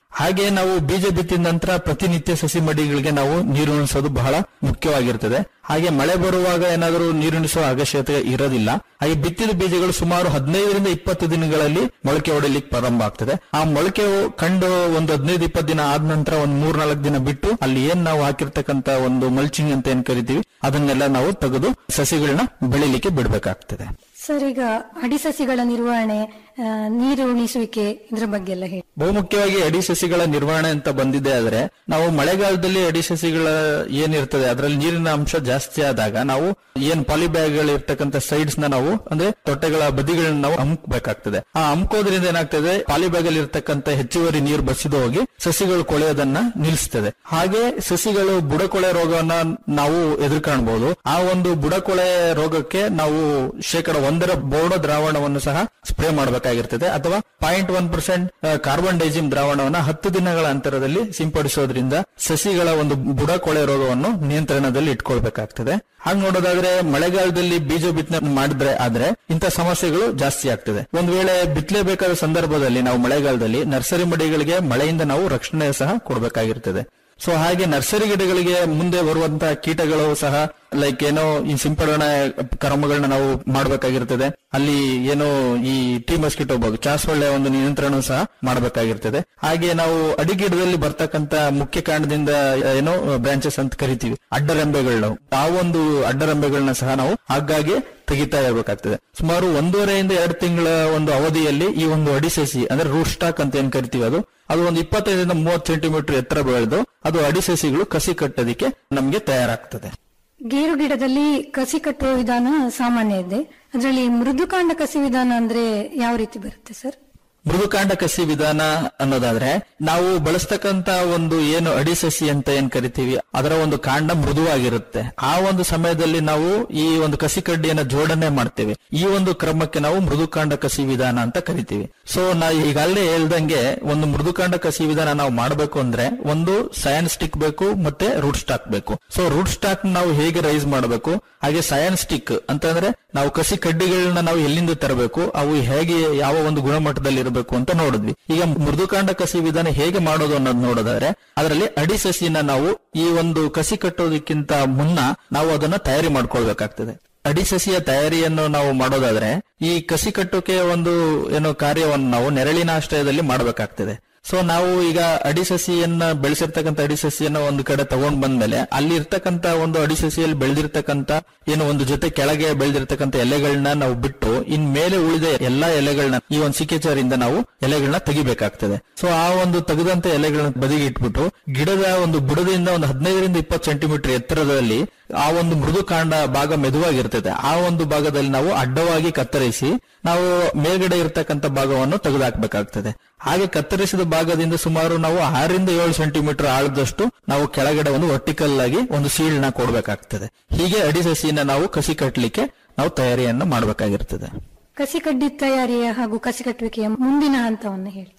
ಹಾಗೆ ನಾವು ಬೀಜ ಬಿತ್ತಿದ ನಂತರ ಪ್ರತಿನಿತ್ಯ ಸಸಿ ಮಡಿಗಳಿಗೆ ನಾವು ನೀರು ಉಣಿಸೋದು ಬಹಳ ಮುಖ್ಯವಾಗಿರ್ತದೆ ಹಾಗೆ ಮಳೆ ಬರುವಾಗ ಏನಾದರೂ ನೀರುಣಿಸುವ ಅವಶ್ಯಕತೆ ಇರೋದಿಲ್ಲ ಹಾಗೆ ಬಿತ್ತಿದ ಬೀಜಗಳು ಸುಮಾರು ಹದಿನೈದರಿಂದ ಇಪ್ಪತ್ತು ದಿನಗಳಲ್ಲಿ ಮೊಳಕೆ ಹೊಡೆಯಲಿಕ್ಕೆ ಪ್ರಾರಂಭ ಆಗ್ತದೆ ಆ ಮೊಳಕೆ ಕಂಡು ಒಂದು ಹದಿನೈದು ಇಪ್ಪತ್ತು ದಿನ ಆದ ನಂತರ ಒಂದು ಮೂರ್ನಾಲ್ಕು ದಿನ ಬಿಟ್ಟು ಅಲ್ಲಿ ಏನ್ ನಾವು ಹಾಕಿರ್ತಕ್ಕಂತ ಒಂದು ಮಲ್ಚಿಂಗ್ ಅಂತ ಏನ್ ಕರಿತೀವಿ ಅದನ್ನೆಲ್ಲ ನಾವು ತೆಗೆದು ಸಸಿಗಳನ್ನ ಬೆಳಿಲಿಕ್ಕೆ ಬಿಡಬೇಕಾಗ್ತದೆ ಸರ್ ಈಗ ಅಡಿಸಸಿಗಳ ನಿರ್ವಹಣೆ ಆ, ನೀರು ಉಣಿಸುವಿಕೆ ಇದ್ರ ಬಗ್ಗೆ ಎಲ್ಲ ಹೇಳಿ ಬಹುಮುಖ್ಯವಾಗಿ ಅಡಿ ಸಸಿಗಳ ನಿರ್ವಹಣೆ ಅಂತ ಬಂದಿದೆ ಆದ್ರೆ ನಾವು ಮಳೆಗಾಲದಲ್ಲಿ ಅಡಿ ಸಸಿಗಳ ಏನಿರ್ತದೆ ಅದರಲ್ಲಿ ನೀರಿನ ಅಂಶ ಜಾಸ್ತಿ ಆದಾಗ ನಾವು ಏನ್ ಪಾಲಿಬ್ಯಾಗ್ ಗಳು ಇರ್ತಕ್ಕಂಥ ಸೈಡ್ಸ್ ನ ನಾವು ಅಂದ್ರೆ ತೊಟ್ಟೆಗಳ ಬದಿಗಳನ್ನ ನಾವು ಅಮ್ಕಬೇಕಾಗ್ತದೆ ಆ ಅಮ್ಕೋದ್ರಿಂದ ಏನಾಗ್ತದೆ ಪಾಲಿಬ್ಯಾಗ್ ಅಲ್ಲಿ ಇರ್ತಕ್ಕಂಥ ಹೆಚ್ಚುವರಿ ನೀರು ಬಸಿದು ಹೋಗಿ ಸಸಿಗಳು ಕೊಳೆಯೋದನ್ನ ನಿಲ್ಲಿಸ್ತದೆ ಹಾಗೆ ಸಸಿಗಳು ಬುಡಕೊಳೆ ರೋಗವನ್ನ ನಾವು ಎದುರ್ಕಾಣಬಹುದು ಆ ಒಂದು ಬುಡಕೊಳೆ ರೋಗಕ್ಕೆ ನಾವು ಶೇಕಡ ಒಂದರ ಬೋರ್ಡೋ ದ್ರಾವಣವನ್ನು ಸಹ ಸ್ಪ್ರೇ ಮಾಡಬೇಕಾಗಿರ್ತದೆ ಅಥವಾ point one percent carbendazim ದ್ರಾವಣವನ್ನ ಹತ್ತು ದಿನಗಳ ಅಂತರದಲ್ಲಿ ಸಿಂಪಡಿಸೋದ್ರಿಂದ ಸಸಿಗಳ ಒಂದು ಬುಡಕೊಳೆ ರೋಗವನ್ನು ನಿಯಂತ್ರಣದಲ್ಲಿ ಇಟ್ಕೊಳ್ಬೇಕಾಗ್ತದೆ ಹಾಗೆ ನೋಡೋದಾದ್ರೆ ಮಳೆಗಾಲದಲ್ಲಿ ಬೀಜ ಬಿತ್ತನೆ ಮಾಡಿದ್ರೆ ಆದ್ರೆ ಇಂಥ ಸಮಸ್ಯೆಗಳು ಜಾಸ್ತಿ ಆಗ್ತದೆ ಒಂದ್ ವೇಳೆ ಬಿತ್ತಲೇಬೇಕಾದ ಸಂದರ್ಭದಲ್ಲಿ ನಾವು ಮಳೆಗಾಲದಲ್ಲಿ ನರ್ಸರಿ ಮಡಿಗಳಿಗೆ ಮಳೆಯಿಂದ ನಾವು ರಕ್ಷಣೆ ಸಹ ಕೊಡಬೇಕಾಗಿರ್ತದೆ ಸೊ ಹಾಗೆ ನರ್ಸರಿ ಗಿಡಗಳಿಗೆ ಮುಂದೆ ಬರುವಂತಹ ಕೀಟಗಳು ಸಹ ಲೈಕ್ ಏನೋ ಈ ಸಿಂಪಡಣೆ ಕ್ರಮಗಳನ್ನ ನಾವು ಮಾಡಬೇಕಾಗಿರ್ತದೆ ಅಲ್ಲಿ ಏನೋ ಈ ಟೀ ಮಸ್ಕಿಟೋ ಬಗ್ಗೆ ಚಾಸೊಳ್ಳೆ ಒಂದು ನಿಯಂತ್ರಣ ಸಹ ಮಾಡಬೇಕಾಗಿರ್ತದೆ ಹಾಗೆ ನಾವು ಅಡಿಗಿಡದಲ್ಲಿ ಬರ್ತಕ್ಕಂತ ಮುಖ್ಯ ಕಾಂಡದಿಂದ ಏನೋ ಬ್ರಾಂಚಸ್ ಅಂತ ಕರಿತೀವಿ ಅಡ್ಡರೆಂಬೆಗಳನ್ನ ಆ ಒಂದು ಅಡ್ಡರೆಂಬೆಗಳನ್ನ ಸಹ ನಾವು ಆಗಾಗ್ಗೆ ತೆಗಿತಾ ಇರಬೇಕಾಗ್ತದೆ ಸುಮಾರು ಒಂದೂವರೆಯಿಂದ ಎರಡು ತಿಂಗಳ ಒಂದು ಅವಧಿಯಲ್ಲಿ ಈ ಒಂದು ಅಡಿಸಸಿ ಅಂದ್ರೆ ರೂಟ್ ಸ್ಟಾಕ್ ಅಂತ ಏನ್ ಕರಿತೀವಿ ಅದು ಅದು ಒಂದು ಇಪ್ಪತ್ತೈದರಿಂದ ಮೂವತ್ತು ಸೆಂಟಿಮೀಟರ್ ಎತ್ತರ ಬೆಳೆದು ಅದು ಅಡಿಸಸಿಗಳು ಕಸಿ ಕಟ್ಟೋದಿಕ್ಕೆ ನಮ್ಗೆ ತಯಾರಾಗ್ತದೆ ಗೇರು ಗಿಡದಲ್ಲಿ ಕಸಿ ಕಟ್ಟುವ ವಿಧಾನ ಸಾಮಾನ್ಯ ಇದೆ ಅದರಲ್ಲಿ ಮೃದುಕಾಂಡ ಕಸಿ ವಿಧಾನ ಅಂದ್ರೆ ಯಾವ ರೀತಿ ಬರುತ್ತೆ ಸರ್ ಮೃದುಕಾಂಡ ಕಸಿ ವಿಧಾನ ಅನ್ನೋದಾದ್ರೆ ನಾವು ಬಳಸ್ತಕ್ಕಂತ ಒಂದು ಏನು ಅಡಿಸಸಿ ಅಂತ ಏನ್ ಕರಿತೀವಿ ಅದರ ಒಂದು ಕಾಂಡ ಮೃದುವಾಗಿರುತ್ತೆ ಆ ಒಂದು ಸಮಯದಲ್ಲಿ ನಾವು ಈ ಒಂದು ಕಸಿ ಕಡ್ಡಿಯನ್ನ ಜೋಡಣೆ ಮಾಡ್ತೇವೆ ಈ ಒಂದು ಕ್ರಮಕ್ಕೆ ನಾವು ಮೃದುಕಾಂಡ ಕಸಿ ವಿಧಾನ ಅಂತ ಕರಿತೀವಿ ಸೊ ನಾ ಈಗಾಗಲೇ ಹೇಳ್ದಂಗೆ ಒಂದು ಮೃದುಕಾಂಡ ಕಸಿ ವಿಧಾನ ನಾವು ಮಾಡಬೇಕು ಅಂದ್ರೆ ಒಂದು ಸಯನ್ ಸ್ಟಿಕ್ ಬೇಕು ಮತ್ತೆ ರೂಟ್ ಸ್ಟಾಕ್ ಬೇಕು ಸೊ ರೂಟ್ ಸ್ಟಾಕ್ ನಾವು ಹೇಗೆ ರೈಸ್ ಮಾಡಬೇಕು ಹಾಗೆ ಸಯನ್ ಸ್ಟಿಕ್ ಅಂತಂದ್ರೆ ನಾವು ಕಸಿ ಕಡ್ಡಿಗಳನ್ನ ನಾವು ಎಲ್ಲಿಂದ ತರಬೇಕು ಅವು ಹೇಗೆ ಯಾವ ಒಂದು ಗುಣಮಟ್ಟದಲ್ಲಿ ಇರಬೇಕು ಅಂತ ನೋಡಿದ್ವಿ ಈಗ ಮೃದುಕಾಂಡ ಕಸಿ ವಿಧಾನ ಹೇಗೆ ಮಾಡೋದು ಅನ್ನೋದು ನೋಡೋದಾದ್ರೆ ಅದರಲ್ಲಿ ಅಡಿ ಸಸಿನ ನಾವು ಈ ಒಂದು ಕಸಿ ಕಟ್ಟೋದಕ್ಕಿಂತ ಮುನ್ನ ನಾವು ಅದನ್ನ ತಯಾರಿ ಮಾಡ್ಕೊಳ್ಬೇಕಾಗ್ತದೆ ಅಡಿ ಸಸಿಯ ತಯಾರಿಯನ್ನು ನಾವು ಮಾಡೋದಾದ್ರೆ ಈ ಕಸಿ ಕಟ್ಟೋಕೆ ಒಂದು ಏನೋ ಕಾರ್ಯವನ್ನು ನಾವು ನೆರಳಿನ ಆಶ್ರಯದಲ್ಲಿ ಮಾಡಬೇಕಾಗ್ತದೆ ಸೊ ನಾವು ಈಗ ಅಡಿ ಸಸಿಯನ್ನ ಬೆಳೆಸಿರ್ತಕ್ಕಂಥ ಅಡಿ ಸಸಿಯನ್ನ ಒಂದು ಕಡೆ ತಗೊಂಡ್ ಬಂದ್ಮೇಲೆ ಅಲ್ಲಿ ಇರ್ತಕ್ಕಂತ ಒಂದು ಅಡಿ ಸಸಿಯಲ್ಲಿ ಬೆಳೆದಿರ್ತಕ್ಕಂತ ಏನು ಒಂದು ಜೊತೆ ಕೆಳಗೆ ಬೆಳೆದಿರ್ತಕ್ಕಂಥ ಎಲೆಗಳನ್ನ ನಾವು ಬಿಟ್ಟು ಇನ್ ಮೇಲೆ ಉಳಿದ ಎಲ್ಲಾ ಎಲೆಗಳನ್ನ ಈ ಒಂದು ಸಿಕೆಚರಿಂದ ನಾವು ಎಲೆಗಳನ್ನ ತೆಗಿಬೇಕಾಗ್ತದೆ ಸೊ ಆ ಒಂದು ತೆಗೆದಂತ ಎಲೆಗಳನ್ನ ಬದಿಗೆ ಇಟ್ಬಿಟ್ಟು ಗಿಡದ ಒಂದು ಬುಡದಿಂದ ಒಂದು ಹದಿನೈದರಿಂದ ಇಪ್ಪತ್ತು ಸೆಂಟಿಮೀಟರ್ ಎತ್ತರದಲ್ಲಿ ಆ ಒಂದು ಮೃದು ಕಾಂಡ ಭಾಗ ಮೆದುವಾಗಿರ್ತದೆ ಆ ಒಂದು ಭಾಗದಲ್ಲಿ ನಾವು ಅಡ್ಡವಾಗಿ ಕತ್ತರಿಸಿ ನಾವು ಮೇಲ್ಗಡೆ ಇರತಕ್ಕಂತ ಭಾಗವನ್ನು ತೆಗೆದುಹಾಕ್ಬೇಕಾಗ್ತದೆ ಹಾಗೆ ಕತ್ತರಿಸಿದ ಭಾಗದಿಂದ ಸುಮಾರು ನಾವು ಆರರಿಂದ ಏಳು ಸೆಂಟಿಮೀಟರ್ ಆಳದಷ್ಟು ನಾವು ಕೆಳಗಡೆ ಒಂದು ವರ್ಟಿಕಲ್ ಆಗಿ ಒಂದು ಸೀಳ್ನ ಕೊಡಬೇಕಾಗ್ತದೆ ಹೀಗೆ ಅಡಿ ಸಸಿಯನ್ನ ನಾವು ಕಸಿ ಕಟ್ಟಲಿಕ್ಕೆ ನಾವು ತಯಾರಿಯನ್ನ ಮಾಡಬೇಕಾಗಿರ್ತದೆ ಕಸಿ ಕಡ್ಡಿ ತಯಾರಿಯ ಹಾಗೂ ಕಸಿ ಕಟ್ಟುವಿಕೆಯ ಮುಂದಿನ ಹಂತವನ್ನು ಹೇಳಿ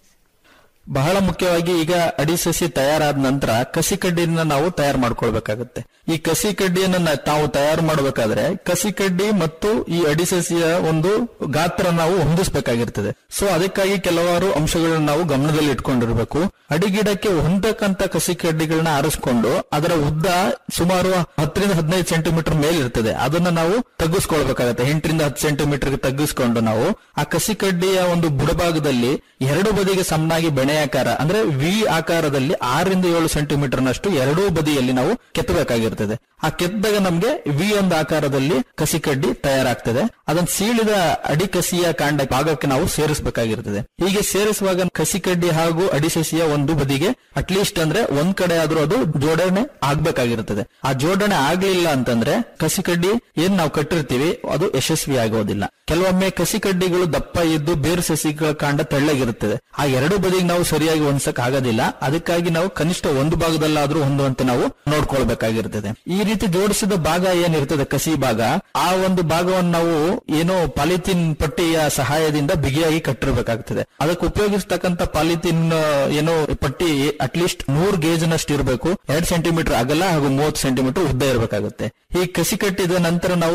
ಬಹಳ ಮುಖ್ಯವಾಗಿ ಈಗ ಅಡಿ ಸಸಿ ತಯಾರಾದ ನಂತರ ಕಸಿ ಕಡ್ಡಿಯನ್ನ ನಾವು ತಯಾರು ಮಾಡ್ಕೊಳ್ಬೇಕಾಗುತ್ತೆ ಈ ಕಸಿ ಕಡ್ಡಿಯನ್ನ ನ- ತಾವು ತಯಾರು ಮಾಡಬೇಕಾದ್ರೆ ಕಸಿ ಕಡ್ಡಿ ಮತ್ತು ಈ ಅಡಿ ಸಸಿಯ ಒಂದು ಗಾತ್ರ ನಾವು ಹೊಂದಿಸಬೇಕಾಗಿರ್ತದೆ ಸೊ ಅದಕ್ಕಾಗಿ ಕೆಲವಾರು ಅಂಶಗಳನ್ನ ನಾವು ಗಮನದಲ್ಲಿ ಇಟ್ಕೊಂಡಿರ್ಬೇಕು ಅಡಿಗಿಡಕ್ಕೆ ಹೊಂದಕ್ಕಂತ ಕಸಿ ಕಡ್ಡಿಗಳನ್ನ ಆರಿಸ್ಕೊಂಡು ಅದರ ಉದ್ದ ಸುಮಾರು ಹತ್ತರಿಂದ ಹದಿನೈದು ಸೆಂಟಿಮೀಟರ್ ಮೇಲಿರ್ತದೆ ಅದನ್ನ ನಾವು ತಗ್ಗಿಸ್ಕೊಳ್ಬೇಕಾಗತ್ತೆ ಎಂಟರಿಂದ ಹತ್ತು ಸೆಂಟಿಮೀಟರ್ ತಗ್ಗಿಸ್ಕೊಂಡು ನಾವು ಆ ಕಸಿ ಕಡ್ಡಿಯ ಒಂದು ಬುಡಭಾಗದಲ್ಲಿ ಎರಡು ಬದಿಗೆ ಸಮನಾಗಿ ಬೆಣೆಯಾಕಾರ ಅಂದ್ರೆ ವಿ ಆಕಾರದಲ್ಲಿ ಆರರಿಂದ ಏಳು ಸೆಂಟಿಮೀಟರ್ ನಷ್ಟು ಎರಡೂ ಬದಿಯಲ್ಲಿ ನಾವು ಕೆತ್ತಬೇಕಾಗಿರ್ತದೆ ಆ ಕೆತ್ತಿದಾಗ ನಮ್ಗೆ ವಿ ಒಂದು ಆಕಾರದಲ್ಲಿ ಕಸಿ ಕಡ್ಡಿ ತಯಾರಾಗ್ತದೆ ಅದನ್ನ ಸೀಳಿದ ಅಡಿ ಕಸಿಯ ಕಾಂಡ ಭಾಗಕ್ಕೆ ನಾವು ಸೇರಿಸಬೇಕಾಗಿರ್ತದೆ ಹೀಗೆ ಸೇರಿಸುವಾಗ ಕಸಿ ಕಡ್ಡಿ ಹಾಗೂ ಅಡಿ ಸಸಿಯ ಒಂದು ಬದಿಗೆ ಅಟ್ಲೀಸ್ಟ್ ಅಂದ್ರೆ ಒಂದ್ ಕಡೆ ಆದ್ರೂ ಅದು ಜೋಡಣೆ ಆಗ್ಬೇಕಾಗಿರ್ತದೆ ಆ ಜೋಡಣೆ ಆಗ್ಲಿಲ್ಲ ಅಂತಂದ್ರೆ ಕಸಿ ಕಡ್ಡಿ ಏನ್ ನಾವು ಕಟ್ಟಿರ್ತೀವಿ ಅದು ಯಶಸ್ವಿ ಆಗೋದಿಲ್ಲ ಕೆಲವೊಮ್ಮೆ ಕಸಿ ಕಡ್ಡಿಗಳು ದಪ್ಪ ಇದ್ದು ಬೇರು ಸಸಿಗಳ ಕಾಂಡ ತೆಳ್ಳಗಿರುತ್ತದೆ ಆ ಎರಡು ಬದಿಗೆ ನಾವು ಸರಿಯಾಗಿ ಹೊಂದ್ಸಕ್ ಆಗೋದಿಲ್ಲ ಅದಕ್ಕಾಗಿ ನಾವು ಕನಿಷ್ಠ ಒಂದು ಭಾಗದಲ್ಲಾದ್ರೂ ಹೊಂದುವಂತೆ ನಾವು ನೋಡ್ಕೊಳ್ಬೇಕಾಗಿರ್ತದೆ ಈ ರೀತಿ ಜೋಡಿಸಿದ ಭಾಗ ಏನಿರ್ತದೆ ಕಸಿ ಭಾಗ ಆ ಒಂದು ಭಾಗವನ್ನು ನಾವು ಏನೋ ಪಾಲಿಥಿನ್ ಪಟ್ಟಿಯ ಸಹಾಯದಿಂದ ಬಿಗಿಯಾಗಿ ಕಟ್ಟಿರ್ಬೇಕಾಗ್ತದೆ ಅದಕ್ಕೆ ಉಪಯೋಗಿಸ್ತಕ್ಕಂತ ಪಾಲಿಥಿನ್ ಏನೋ ಪಟ್ಟಿ ಅಟ್ಲೀಸ್ಟ್ ನೂರ್ ಗೇಜ್ ನಷ್ಟು ಇರಬೇಕು ಎರಡ್ ಸೆಂಟಿಮೀಟರ್ ಅಗಲ ಹಾಗೂ ಮೂವತ್ತು ಸೆಂಟಿಮೀಟರ್ ಉದ್ದ ಇರಬೇಕಾಗುತ್ತೆ ಈ ಕಸಿ ಕಟ್ಟಿದ ನಂತರ ನಾವು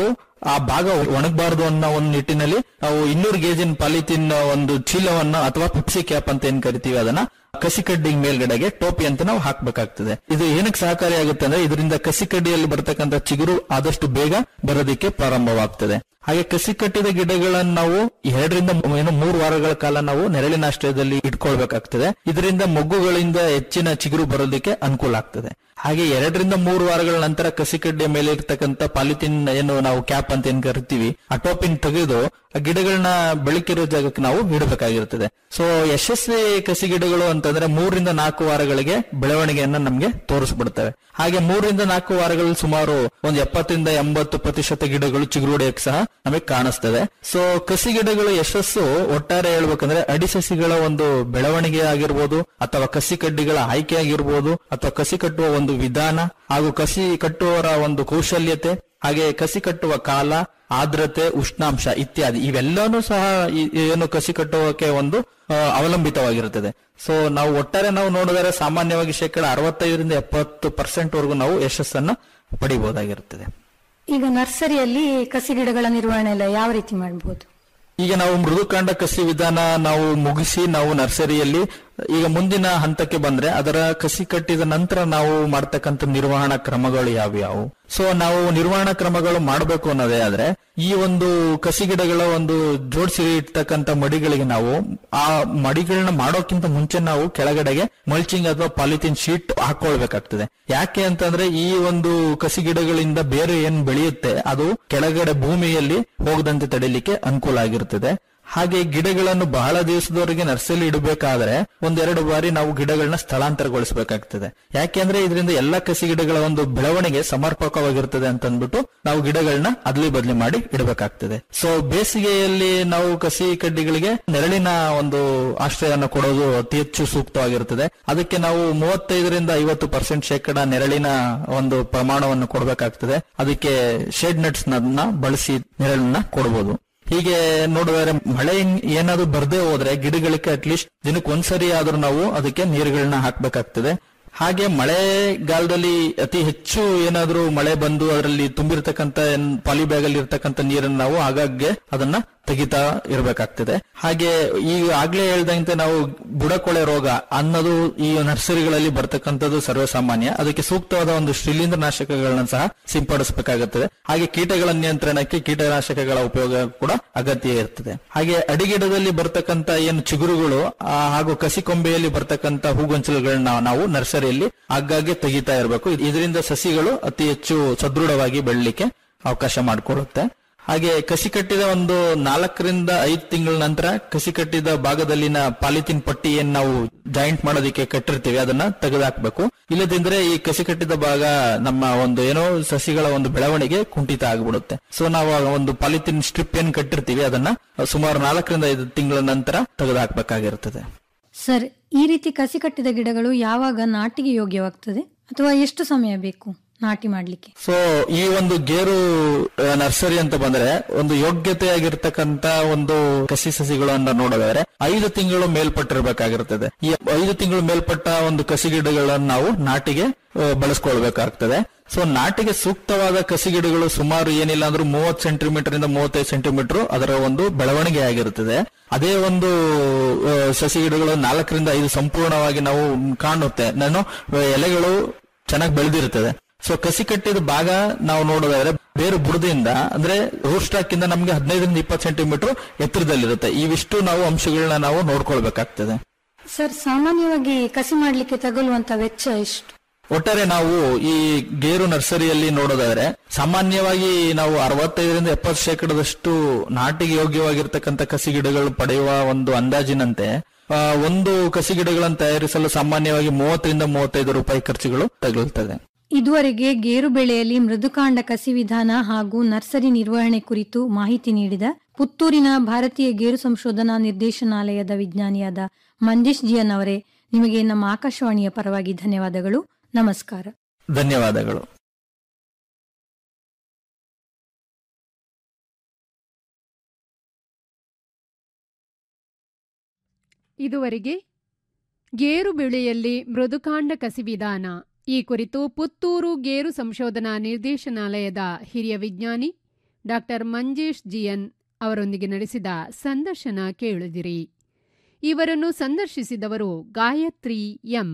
ಆ ಭಾಗ ಒಣಗಬಾರದು ಅನ್ನೋ ಒಂದು ನಿಟ್ಟಿನಲ್ಲಿ ನಾವು ಇನ್ನೂರು ಗೇಜಿನ ಪಾಲಿಥಿನ್ ಒಂದು ಚೀಲವನ್ನ ಅಥವಾ ಪಿಪ್ಸಿ ಕ್ಯಾಪ್ ಅಂತ ಏನ್ ಕರಿತೀವಿ ಅದನ್ನ ಕಸಿಕಡ್ಡಿ ಮೇಲ್ಗಡೆಗೆ ಟೋಪಿ ಅಂತ ನಾವು ಹಾಕ್ಬೇಕಾಗ್ತದೆ ಇದು ಏನಕ್ಕೆ ಸಹಕಾರಿಯಾಗುತ್ತೆ ಅಂದ್ರೆ ಇದರಿಂದ ಕಸಿಕಡ್ಡಿಯಲ್ಲಿ ಬರ್ತಕ್ಕಂಥ ಚಿಗುರು ಆದಷ್ಟು ಬೇಗ ಬರೋದಕ್ಕೆ ಪ್ರಾರಂಭವಾಗ್ತದೆ ಹಾಗೆ ಕಸಿ ಕಟ್ಟಿದ ಗಿಡಗಳನ್ನು ನಾವು ಎರಡರಿಂದ ಏನು ಮೂರು ವಾರಗಳ ಕಾಲ ನಾವು ನೆರಳಿನ ಆಶ್ರಯದಲ್ಲಿ ಇಟ್ಕೊಳ್ಬೇಕಾಗ್ತದೆ ಇದರಿಂದ ಮೊಗ್ಗುಗಳಿಂದ ಹೆಚ್ಚಿನ ಚಿಗುರು ಬರೋದಕ್ಕೆ ಅನುಕೂಲ ಆಗ್ತದೆ ಹಾಗೆ ಎರಡರಿಂದ ಮೂರು ವಾರಗಳ ನಂತರ ಕಸಿ ಕಡ್ಡಿಯ ಮೇಲೆ ಇರ್ತಕ್ಕಂಥ ಪಾಲಿಥಿನ್ ಏನು ನಾವು ಕ್ಯಾಪ್ ಅಂತ ಏನ್ ಕರಿತೀವಿ ಆ ಟೋಪಿನ್ ತೆಗೆದು ಆ ಗಿಡಗಳನ್ನ ಬೆಳಕಿರೋ ಜಾಗಕ್ಕೆ ನಾವು ಇಡಬೇಕಾಗಿರ್ತದೆ ಸೊ ಯಶಸ್ವಿ ಕಸಿ ಗಿಡಗಳು ಅಂತಂದ್ರೆ ಮೂರರಿಂದ ನಾಲ್ಕು ವಾರಗಳಿಗೆ ಬೆಳವಣಿಗೆಯನ್ನ ನಮ್ಗೆ ತೋರಿಸ್ಬಿಡ್ತವೆ ಹಾಗೆ ಮೂರರಿಂದ ನಾಲ್ಕು ವಾರಗಳಲ್ಲಿ ಸುಮಾರು ಒಂದು ಎಪ್ಪತ್ತರಿಂದ ಎಂಬತ್ತು ಪ್ರತಿಶತ ಗಿಡಗಳು ಚಿಗುರುಡೆಯಕ್ಕೆ ಸಹ ನಮಗೆ ಕಾಣಿಸ್ತದೆ ಸೊ ಕಸಿ ಗಿಡಗಳ ಯಶಸ್ಸು ಒಟ್ಟಾರೆ ಹೇಳ್ಬೇಕಂದ್ರೆ ಅಡಿ ಸಸಿಗಳ ಒಂದು ಬೆಳವಣಿಗೆ ಆಗಿರ್ಬೋದು ಅಥವಾ ಕಸಿ ಕಡ್ಡಿಗಳ ಆಯ್ಕೆ ಆಗಿರ್ಬೋದು ಅಥವಾ ಕಸಿ ಕಟ್ಟುವ ಒಂದು ವಿಧಾನ ಹಾಗೂ ಕಸಿ ಕಟ್ಟುವವರ ಒಂದು ಕೌಶಲ್ಯತೆ ಹಾಗೆ ಕಸಿ ಕಟ್ಟುವ ಕಾಲ ಆರ್ದ್ರತೆ ಉಷ್ಣಾಂಶ ಇತ್ಯಾದಿ ಇವೆಲ್ಲನೂ ಸಹ ಈ- ಏನು ಕಸಿ ಕಟ್ಟುವಕ್ಕೆ ಒಂದು ಆ, ಅವಲಂಬಿತವಾಗಿರುತ್ತದೆ ಸೊ ನಾವು ಒಟ್ಟಾರೆ ನಾವು ನೋಡಿದರೆ ಸಾಮಾನ್ಯವಾಗಿ ಶೇಕಡ ಅರವತ್ತೈದರಿಂದ ಎಪ್ಪತ್ತು ಪರ್ಸೆಂಟ್ ವರೆಗೂ ನಾವು ಯಶಸ್ಸನ್ನ ಪಡಿಬಹುದಾಗಿರುತ್ತದೆ ಈಗ ನರ್ಸರಿಯಲ್ಲಿ ಕಸಿ ಗಿಡಗಳ ನಿರ್ವಹಣೆ ಎಲ್ಲ ಯಾವ ರೀತಿ ಮಾಡಬಹುದು ಈಗ ನಾವು ಮೃದುಕಾಂಡ ಕಸಿ ವಿಧಾನ ನಾವು ಮುಗಿಸಿ ನಾವು ನರ್ಸರಿಯಲ್ಲಿ ಈಗ ಮುಂದಿನ ಹಂತಕ್ಕೆ ಬಂದ್ರೆ ಅದರ ಕಸಿ ಕಟ್ಟಿದ ನಂತರ ನಾವು ಮಾಡ್ತಕ್ಕಂಥ ನಿರ್ವಹಣಾ ಕ್ರಮಗಳು ಯಾವ್ಯಾವು ಸೊ ನಾವು ನಿರ್ವಹಣಾ ಕ್ರಮಗಳು ಮಾಡಬೇಕು ಅನ್ನೋದೇ ಆದ್ರೆ ಈ ಒಂದು ಕಸಿ ಗಿಡಗಳ ಒಂದು ಜೋಡಿಸಿ ಇರ್ತಕ್ಕಂಥ ಮಡಿಗಳಿಗೆ ನಾವು ಆ ಮಡಿಗಳನ್ನ ಮಾಡೋಕ್ಕಿಂತ ಮುಂಚೆ ನಾವು ಕೆಳಗಡೆಗೆ ಮಲ್ಚಿಂಗ್ ಅಥವಾ ಪಾಲಿಥಿನ್ ಶೀಟ್ ಹಾಕೊಳ್ಬೇಕಾಗ್ತದೆ ಯಾಕೆ ಅಂತಂದ್ರೆ ಈ ಒಂದು ಕಸಿ ಗಿಡಗಳಿಂದ ಬೇರೆ ಏನ್ ಬೆಳೆಯುತ್ತೆ ಅದು ಕೆಳಗಡೆ ಭೂಮಿಯಲ್ಲಿ ಹೋಗದಂತೆ ತಡಿಲಿಕ್ಕೆ ಅನುಕೂಲ ಆಗಿರ್ತದೆ ಹಾಗೆ ಗಿಡಗಳನ್ನು ಬಹಳ ದಿವಸದವರೆಗೆ ನರ್ಸರಿ ಇಡಬೇಕಾದ್ರೆ ಒಂದೆರಡು ಬಾರಿ ನಾವು ಗಿಡಗಳನ್ನ ಸ್ಥಳಾಂತರಗೊಳಿಸಬೇಕಾಗ್ತದೆ ಯಾಕೆಂದ್ರೆ ಇದರಿಂದ ಎಲ್ಲಾ ಕಸಿ ಗಿಡಗಳ ಒಂದು ಬೆಳವಣಿಗೆ ಸಮರ್ಪಕವಾಗಿರ್ತದೆ ಅಂತ ಅಂದ್ಬಿಟ್ಟು ನಾವು ಗಿಡಗಳನ್ನ ಅದ್ಲಿ ಬದ್ಲಿ ಮಾಡಿ ಇಡಬೇಕಾಗ್ತದೆ ಸೊ ಬೇಸಿಗೆಯಲ್ಲಿ ನಾವು ಕಸಿ ಕಡ್ಡಿಗಳಿಗೆ ನೆರಳಿನ ಒಂದು ಆಶ್ರಯವನ್ನು ಕೊಡೋದು ಅತಿ ಹೆಚ್ಚು ಸೂಕ್ತವಾಗಿರುತ್ತದೆ ಅದಕ್ಕೆ ನಾವು ಮೂವತ್ತೈದರಿಂದ ಐವತ್ತು ಪರ್ಸೆಂಟ್ ಶೇಕಡ ನೆರಳಿನ ಒಂದು ಪ್ರಮಾಣವನ್ನು ಕೊಡಬೇಕಾಗ್ತದೆ ಅದಕ್ಕೆ ಶೇಡ್ ನಟ್ಸ್ ಬಳಸಿ ನೆರಳನ್ನ ಕೊಡಬಹುದು ಹೀಗೆ ನೋಡಿದ್ರೆ ಮಳೆ ಏನಾದ್ರು ಬರ್ದೇ ಹೋದ್ರೆ ಗಿಡಗಳಿಗೆ ಅಟ್ಲೀಸ್ಟ್ ದಿನಕ್ಕೆ ಒಂದ್ಸರಿ ಆದ್ರೂ ನಾವು ಅದಕ್ಕೆ ನೀರುಗಳನ್ನ ಹಾಕ್ಬೇಕಾಗ್ತದೆ ಹಾಗೆ ಮಳೆಗಾಲದಲ್ಲಿ ಅತಿ ಹೆಚ್ಚು ಏನಾದ್ರೂ ಮಳೆ ಬಂದು ಅದರಲ್ಲಿ ತುಂಬಿರ್ತಕ್ಕಂಥ ಪಾಲಿಬ್ಯಾಗ್ ಅಲ್ಲಿ ಇರ್ತಕ್ಕಂಥ ನೀರನ್ನು ನಾವು ಆಗಾಗ್ಗೆ ಅದನ್ನ ತೆಗಿತಾ ಇರಬೇಕಾಗ್ತದೆ ಹಾಗೆ ಈಗ ಆಗ್ಲೇ ಹೇಳ್ದಂತೆ ನಾವು ಬುಡಕೊಳೆ ರೋಗ ಅನ್ನೋದು ಈ ನರ್ಸರಿಗಳಲ್ಲಿ ಬರ್ತಕ್ಕಂಥದ್ದು ಸರ್ವೇಸಾಮಾನ್ಯ ಅದಕ್ಕೆ ಸೂಕ್ತವಾದ ಒಂದು ಶಿಲೀಂಧ್ರ ನಾಶಕಗಳನ್ನ ಸಹ ಸಿಂಪಡಿಸಬೇಕಾಗುತ್ತದೆ ಹಾಗೆ ಕೀಟಗಳ ನಿಯಂತ್ರಣಕ್ಕೆ ಕೀಟನಾಶಕಗಳ ಉಪಯೋಗ ಕೂಡ ಅಗತ್ಯ ಇರ್ತದೆ ಹಾಗೆ ಅಡಿಗಿಡದಲ್ಲಿ ಬರ್ತಕ್ಕಂಥ ಏನು ಚಿಗುರುಗಳು ಆ, ಹಾಗೂ ಕಸಿ ಕೊಂಬೆಯಲ್ಲಿ ಬರ್ತಕ್ಕಂಥ ಹೂಗೊಂಚಲುಗಳನ್ನ ನಾವು ನರ್ಸರಿಯಲ್ಲಿ ಆಗಾಗ್ಗೆ ತೆಗಿತಾ ಇರಬೇಕು ಇದರಿಂದ ಸಸಿಗಳು ಅತಿ ಹೆಚ್ಚು ಸದೃಢವಾಗಿ ಬೆಳಲಿಕ್ಕೆ ಅವಕಾಶ ಮಾಡಿಕೊಡುತ್ತೆ ಹಾಗೆ ಕಸಿ ಕಟ್ಟಿದ ಒಂದು ನಾಲ್ಕರಿಂದ ಐದು ತಿಂಗಳ ನಂತರ ಕಸಿ ಕಟ್ಟಿದ ಭಾಗದಲ್ಲಿನ ಪಾಲಿಥಿನ್ ಪಟ್ಟಿ ಏನ್ ನಾವು ಜಾಯಿಂಟ್ ಮಾಡೋದಕ್ಕೆ ಕಟ್ಟಿರ್ತೀವಿ ಅದನ್ನ ತೆಗೆದಾಕ್ಬೇಕು ಇಲ್ಲದಿದ್ರೆ ಈ ಕಸಿ ಕಟ್ಟಿದ ಭಾಗ ನಮ್ಮ ಒಂದು ಏನೋ ಸಸಿಗಳ ಒಂದು ಬೆಳವಣಿಗೆ ಕುಂಠಿತ ಆಗ್ಬಿಡುತ್ತೆ ಸೊ ನಾವು ಆ ಒಂದು ಪಾಲಿಥಿನ್ ಸ್ಟ್ರಿಪ್ ಏನ್ ಕಟ್ಟಿರ್ತೀವಿ ಅದನ್ನ ಸುಮಾರು ನಾಲ್ಕರಿಂದ ಐದು ತಿಂಗಳ ನಂತರ ತೆಗೆದುಹಾಕ್ಬೇಕಾಗಿರುತ್ತದೆ ಸರ್ ಈ ರೀತಿ ಕಸಿ ಕಟ್ಟಿದ ಗಿಡಗಳು ಯಾವಾಗ ನಾಟಿಗೆ ಯೋಗ್ಯವಾಗ್ತದೆ ಅಥವಾ ಎಷ್ಟು ಸಮಯ ಬೇಕು ನಾಟಿ ಮಾಡ್ಲಿಕ್ಕೆ ಸೊ ಈ ಒಂದು ಗೇರು ಆ, ನರ್ಸರಿ ಅಂತ ಬಂದ್ರೆ ಒಂದು ಯೋಗ್ಯತೆಯಾಗಿರ್ತಕ್ಕಂತ ಒಂದು ಕಸಿ ಸಸಿಗಳನ್ನ ನೋಡೋದಾದ್ರೆ ಐದು ತಿಂಗಳು ಮೇಲ್ಪಟ್ಟಿರ್ಬೇಕಾಗಿರ್ತದೆ ಈ ಐದು ತಿಂಗಳು ಮೇಲ್ಪಟ್ಟ ಒಂದು ಕಸಿ ಗಿಡಗಳನ್ನು ನಾವು ನಾಟಿಗೆ ಆ, ಬಳಸ್ಕೊಳ್ಬೇಕಾಗ್ತದೆ ಸೊ ನಾಟಿಗೆ ಸೂಕ್ತವಾದ ಕಸಿ ಗಿಡಗಳು ಸುಮಾರು ಏನಿಲ್ಲ ಅಂದ್ರೂ ಮೂವತ್ತು ಸೆಂಟಿಮೀಟರ್ ಇಂದ ಮೂವತ್ತೈದು ಸೆಂಟಿಮೀಟರ್ ಅದರ ಒಂದು ಬೆಳವಣಿಗೆ ಆಗಿರುತ್ತದೆ ಅದೇ ಒಂದು ಆ, ಸಸಿ ಗಿಡಗಳು ನಾಲ್ಕರಿಂದ ಐದು ಸಂಪೂರ್ಣವಾಗಿ ನಾವು ಕಾಣುತ್ತೆ ನಾನು ಆ, ಎಲೆಗಳು ಚೆನ್ನಾಗಿ ಬೆಳೆದಿರುತ್ತದೆ ಸೊ ಕಸಿ ಕಟ್ಟಿದ ಭಾಗ ನಾವು ನೋಡೋದಾದ್ರೆ ಬೇರು ಬುಡದಿಂದ ಅಂದ್ರೆ ರೂಟ್ ಸ್ಟಾಕ್ ಇಂದ ನಮ್ಗೆ ಹದಿನೈದರಿಂದ ಇಪ್ಪತ್ತು ಸೆಂಟಿಮೀಟರ್ ಎತ್ತರದಲ್ಲಿರುತ್ತೆ ಇವಿಷ್ಟು ನಾವು ಅಂಶಗಳನ್ನ ನಾವು ನೋಡ್ಕೊಳ್ಬೇಕಾಗ್ತದೆ ಸರ್ ಸಾಮಾನ್ಯವಾಗಿ ಕಸಿ ಮಾಡ್ಲಿಕ್ಕೆ ತಗುಲುವಂತ ವೆಚ್ಚ ಎಷ್ಟು ಒಟ್ಟಾರೆ ನಾವು ಈ ಗೇರು ನರ್ಸರಿಯಲ್ಲಿ ನೋಡೋದಾದ್ರೆ ಸಾಮಾನ್ಯವಾಗಿ ನಾವು ಅರವತ್ತೈದರಿಂದ ಎಪ್ಪತ್ತು ಶೇಕಡದಷ್ಟು ನಾಟಿಗೆ ಯೋಗ್ಯವಾಗಿರ್ತಕ್ಕಂಥ ಕಸಿ ಗಿಡಗಳು ಪಡೆಯುವ ಒಂದು ಅಂದಾಜಿನಂತೆ ಆ, ಒಂದು ಕಸಿ ಗಿಡಗಳನ್ನು ತಯಾರಿಸಲು ಸಾಮಾನ್ಯವಾಗಿ ಮೂವತ್ತರಿಂದ ಮೂವತ್ತೈದು ರೂಪಾಯಿ ಖರ್ಚುಗಳು ತಗುಲ್ತದೆ ಇದುವರೆಗೆ ಗೇರು ಬೆಳೆಯಲ್ಲಿ ಮೃದುಕಾಂಡ ಕಸಿ ವಿಧಾನ ಹಾಗೂ ನರ್ಸರಿ ನಿರ್ವಹಣೆ ಕುರಿತು ಮಾಹಿತಿ ನೀಡಿದ ಪುತ್ತೂರಿನ ಭಾರತೀಯ ಗೇರು ಸಂಶೋಧನಾ ನಿರ್ದೇಶನಾಲಯದ ವಿಜ್ಞಾನಿಯಾದ ಮಂಜೇಶ್ ಜಿಯನ್ ಅವರೇ ನಿಮಗೆ ನಮ್ಮ ಆಕಾಶವಾಣಿಯ ಪರವಾಗಿ ಧನ್ಯವಾದಗಳು ನಮಸ್ಕಾರ ಧನ್ಯವಾದಗಳು ಇದುವರೆಗೆ ಗೇರು ಬೆಳೆಯಲ್ಲಿ ಮೃದುಕಾಂಡ ಕಸಿ ವಿಧಾನ ಈ ಕುರಿತು ಪುತ್ತೂರು ಗೇರು ಸಂಶೋಧನಾ ನಿರ್ದೇಶನಾಲಯದ ಹಿರಿಯ ವಿಜ್ಞಾನಿ ಡಾಕ್ಟರ್ ಮಂಜೇಶ್ ಜಿಯನ್ ಅವರೊಂದಿಗೆ ನಡೆಸಿದ ಸಂದರ್ಶನ ಕೇಳಿದಿರಿ ಇವರನ್ನು ಸಂದರ್ಶಿಸಿದವರು ಗಾಯತ್ರಿ ಎಂ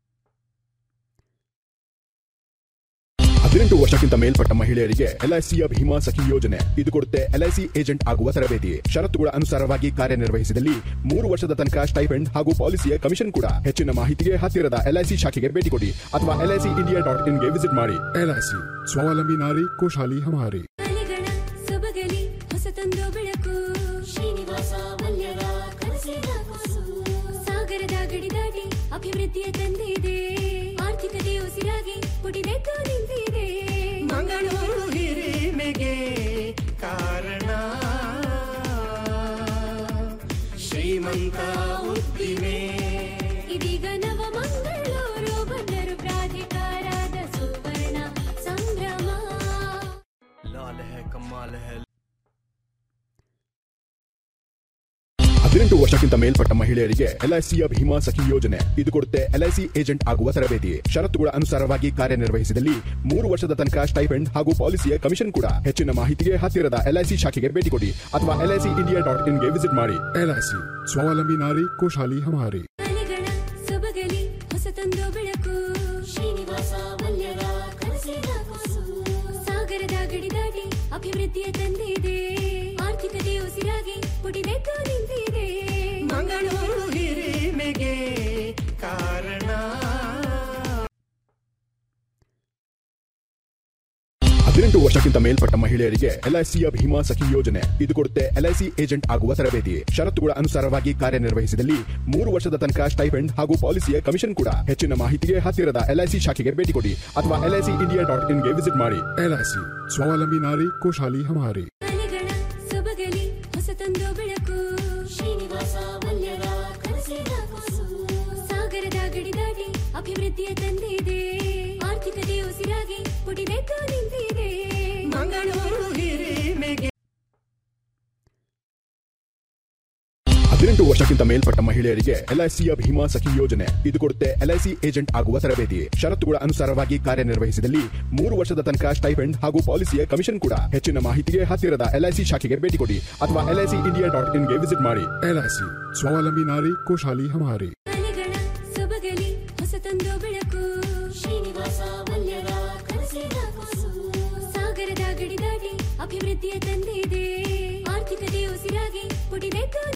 ಹದಿನೆಂಟು ವರ್ಷಕ್ಕಿಂತ ಮೇಲ್ಪಟ್ಟ ಮಹಿಳೆಯರಿಗೆ ಎಲ್ಐಸಿಯ ಭೀಮಾ ಸಖಿ ಯೋಜನೆ ಇದು ಕೊಡುತ್ತೆ ಎಲ್ಐಸಿ ಏಜೆಂಟ್ ಆಗುವ ತರಬೇತಿ ಷರತ್ತುಗಳ ಅನುಸಾರವಾಗಿ ಕಾರ್ಯನಿರ್ವಹಿಸಿದಲ್ಲಿ ಮೂರು ವರ್ಷದ ತನಕ ಸ್ಟೈಫೆಂಡ್ ಹಾಗೂ ಪಾಲಿಸಿಯ ಕಮಿಷನ್ ಕೂಡ ಹೆಚ್ಚಿನ ಮಾಹಿತಿಗೆ ಹತ್ತಿರದ ಎಲ್ಐಸಿ ಶಾಖೆಗೆ ಭೇಟಿ ಕೊಡಿ ಅಥವಾ ಎಲ್ಐಸಿ ಇಂಡಿಯಾ ಡಾಟ್ ಇನ್ಗೆ ವಿಸಿಟ್ ಮಾಡಿ ಎಲ್ಐಸಿ ಸ್ವಾವಲಂಬಿ ನಾರಿ ಖುಷಾಲಿ ಹಮಾರಿ ಸೊಬಗಲಿ ಹೊಸತೊಂದು ಬೆಳಕು ಶ್ರೀನಿವಾಸ ಮಲ್ಯರ ಕನಸಿನ ಕೂಸು ಸಾಗರದ ಗಡಿ ದಾಟಿ ಅಭಿವೃದ್ಧಿಯ ತಂದಿದೆ ಆರ್ಥಿಕತೆ ಉಸಿರಾಗಿ ಪುಟಿದೆದ್ದು ನಿಂತಿದೆ ಮಂಗಳೂರು ಹಿರಿಮೆಗೆ ಕಾರಣ ಶ್ರೀಮಂತ ಉದ್ದಿಮೆ ಇದೀಗ ನವ ಮಂಗಳೂರು ಬಂದರು ಪ್ರಾಧಿಕಾರದ ಸುವರ್ಣ ಸಂಭ್ರಮ लाल है कमाल है ಹದಿನೆಂಟು ವರ್ಷಕ್ಕಿಂತ ಮೇಲ್ಪಟ್ಟ ಮಹಿಳೆಯರಿಗೆ ಎಲ್ಐಸಿಯ ಭೀಮಾ ಸಖಿ ಯೋಜನೆ ಇದು ಕೊಡುತ್ತೆ ಎಲ್ಐಸಿ ಏಜೆಂಟ್ ಆಗುವ ತರಬೇತಿ ಷರತ್ತುಗಳ ಅನುಸಾರವಾಗಿ ಕಾರ್ಯನಿರ್ವಹಿಸಿದಲ್ಲಿ ಮೂರು ವರ್ಷದ ತನಕ ಸ್ಟೈಫೆಂಡ್ ಹಾಗೂ ಪಾಲಿಸಿಯ ಕಮಿಷನ್ ಕೂಡ ಹೆಚ್ಚಿನ ಮಾಹಿತಿಗೆ ಹತ್ತಿರದ ಎಲ್ಐಸಿ ಶಾಖೆಗೆ ಭೇಟಿ ಕೊಡಿ ಅಥವಾ ಎಲ್ಐಸಿ ಇಂಡಿಯಾ ಡಾಟ್ ಇನ್ಗೆ ವಿಸಿಟ್ ಮಾಡಿ ಎಲ್ಐಸಿ ಸ್ವಾವಲಂಬಿ ನಾರಿ ಖುಷಾಲಿ ಹಮಾರಿ ಮನೆಗಳ ಸೊಬಗಲಿ ಹೊಸತೊಂದು ಬೆಳಕು ಶ್ರೀನಿವಾಸ ಮಲ್ಯರ ಕನಸಿನ ಕೂಸು ಸಾಗರದ ಗಡಿ ದಾಟಿ ಅಭಿವೃದ್ಧಿಯ ತಂದಿದೆ ಆರ್ಥಿಕತೆ ಉಸಿರಾಗಿ ಪುಟಿದೆದ್ದು ನಿಂತಿದೆ ಮಂಗಳೂರು ಹಿರಿಮೆಗೆ ಕಾರಣ ಹದಿನೆಂಟು ವರ್ಷಕ್ಕಿಂತ ಮೇಲ್ಪಟ್ಟ ಮಹಿಳೆಯರಿಗೆ ಎಲ್ಐಸಿಯ ಭೀಮಾ ಸಖಿ ಯೋಜನೆ ಇದು ಕೊಡುತ್ತೆ ಎಲ್ಐಸಿ ಏಜೆಂಟ್ ಆಗುವ ತರಬೇತಿ ಷರತ್ತುಗಳ ಅನುಸಾರವಾಗಿ ಕಾರ್ಯನಿರ್ವಹಿಸಿದಲ್ಲಿ ಮೂರು ವರ್ಷದ ತನಕ ಸ್ಟೈಫೆಂಡ್ ಹಾಗೂ ಪಾಲಿಸಿಯ ಕಮಿಷನ್ ಕೂಡ ಹೆಚ್ಚಿನ ಮಾಹಿತಿಗೆ ಹತ್ತಿರದ ಎಲ್ಐಸಿ ಶಾಖೆಗೆ ಭೇಟಿ ಕೊಡಿ ಅಥವಾ ಎಲ್ಐಸಿ ಇಂಡಿಯಾ ಡಾಟ್ ಇನ್ಗೆ ವಿಸಿಟ್ ಮಾಡಿ ಎಲ್ಐಸಿ ಸ್ವಾವಲಂಬಿ ನಾರಿ ಖುಷಾಲಿ ಹಮಾರಿ ಮನೆಗಳ ಸೊಬಗಲಿ ಹೊಸತೊಂದು ಬೆಳಕು ಶ್ರೀನಿವಾಸ ಮಲ್ಯರ ಕನಸಿನ ಕೂಸು ಸಾಗರದ ಗಡಿ ದಾಟಿ ಅಭಿವೃದ್ಧಿಯ ತಂದಿದೆ ಆರ್ಥಿಕತೆ ಉಸಿರಾಗಿ ಪುಟಿದೆದ್ದು ನಿಂತಿದೆ ಮಂಗಳೂರು ಹಿರಿಮೆಗೆ ಹದಿನೆಂಟು ವರ್ಷಕ್ಕಿಂತ ಮೇಲ್ಪಟ್ಟ ಮಹಿಳೆಯರಿಗೆ ಎಲ್ಐಸಿಯ ಭೀಮಾ ಸಖಿ ಯೋಜನೆ ಇದು ಕೊಡುತ್ತೆ ಎಲ್ಐಸಿ ಏಜೆಂಟ್ ಆಗುವ ತರಬೇತಿ ಷರತ್ತುಗಳ ಅನುಸಾರವಾಗಿ ಕಾರ್ಯನಿರ್ವಹಿಸಿದಲ್ಲಿ ಮೂರು ವರ್ಷದ ತನಕ ಸ್ಟೈಫೆಂಡ್ ಹಾಗೂ ಪಾಲಿಸಿಯ ಕಮಿಷನ್ ಕೂಡ ಹೆಚ್ಚಿನ ಮಾಹಿತಿಗೆ ಹತ್ತಿರದ ಎಲ್ಐಸಿ ಶಾಖೆಗೆ ಭೇಟಿ ಕೊಡಿ ಅಥವಾ ಎಲ್ಐಸಿ ಇಂಡಿಯಾ ಡಾಟ್ ಇನ್ಗೆ ವಿಸಿಟ್ ಮಾಡಿ ಎಲ್ಐಸಿ ಸ್ವಾವಲಂಬಿ ನಾರಿ ಖುಷಾಲಿ ಹಮಾರಿ ಮನೆಗಳ ಸೊಬಗಲಿ ಹೊಸತೊಂದು ಬೆಳಕು ಶ್ರೀನಿವಾಸ ಮಲ್ಯರ ಕನಸಿನ ಕೂಸು ಸಾಗರದ ಗಡಿ ದಾಟಿ ಅಭಿವೃದ್ಧಿಯ ತಂದಿದೆ ಆರ್ಥಿಕತೆ ಉಸಿರಾಗಿ ಪುಟಿದೆದ್ದು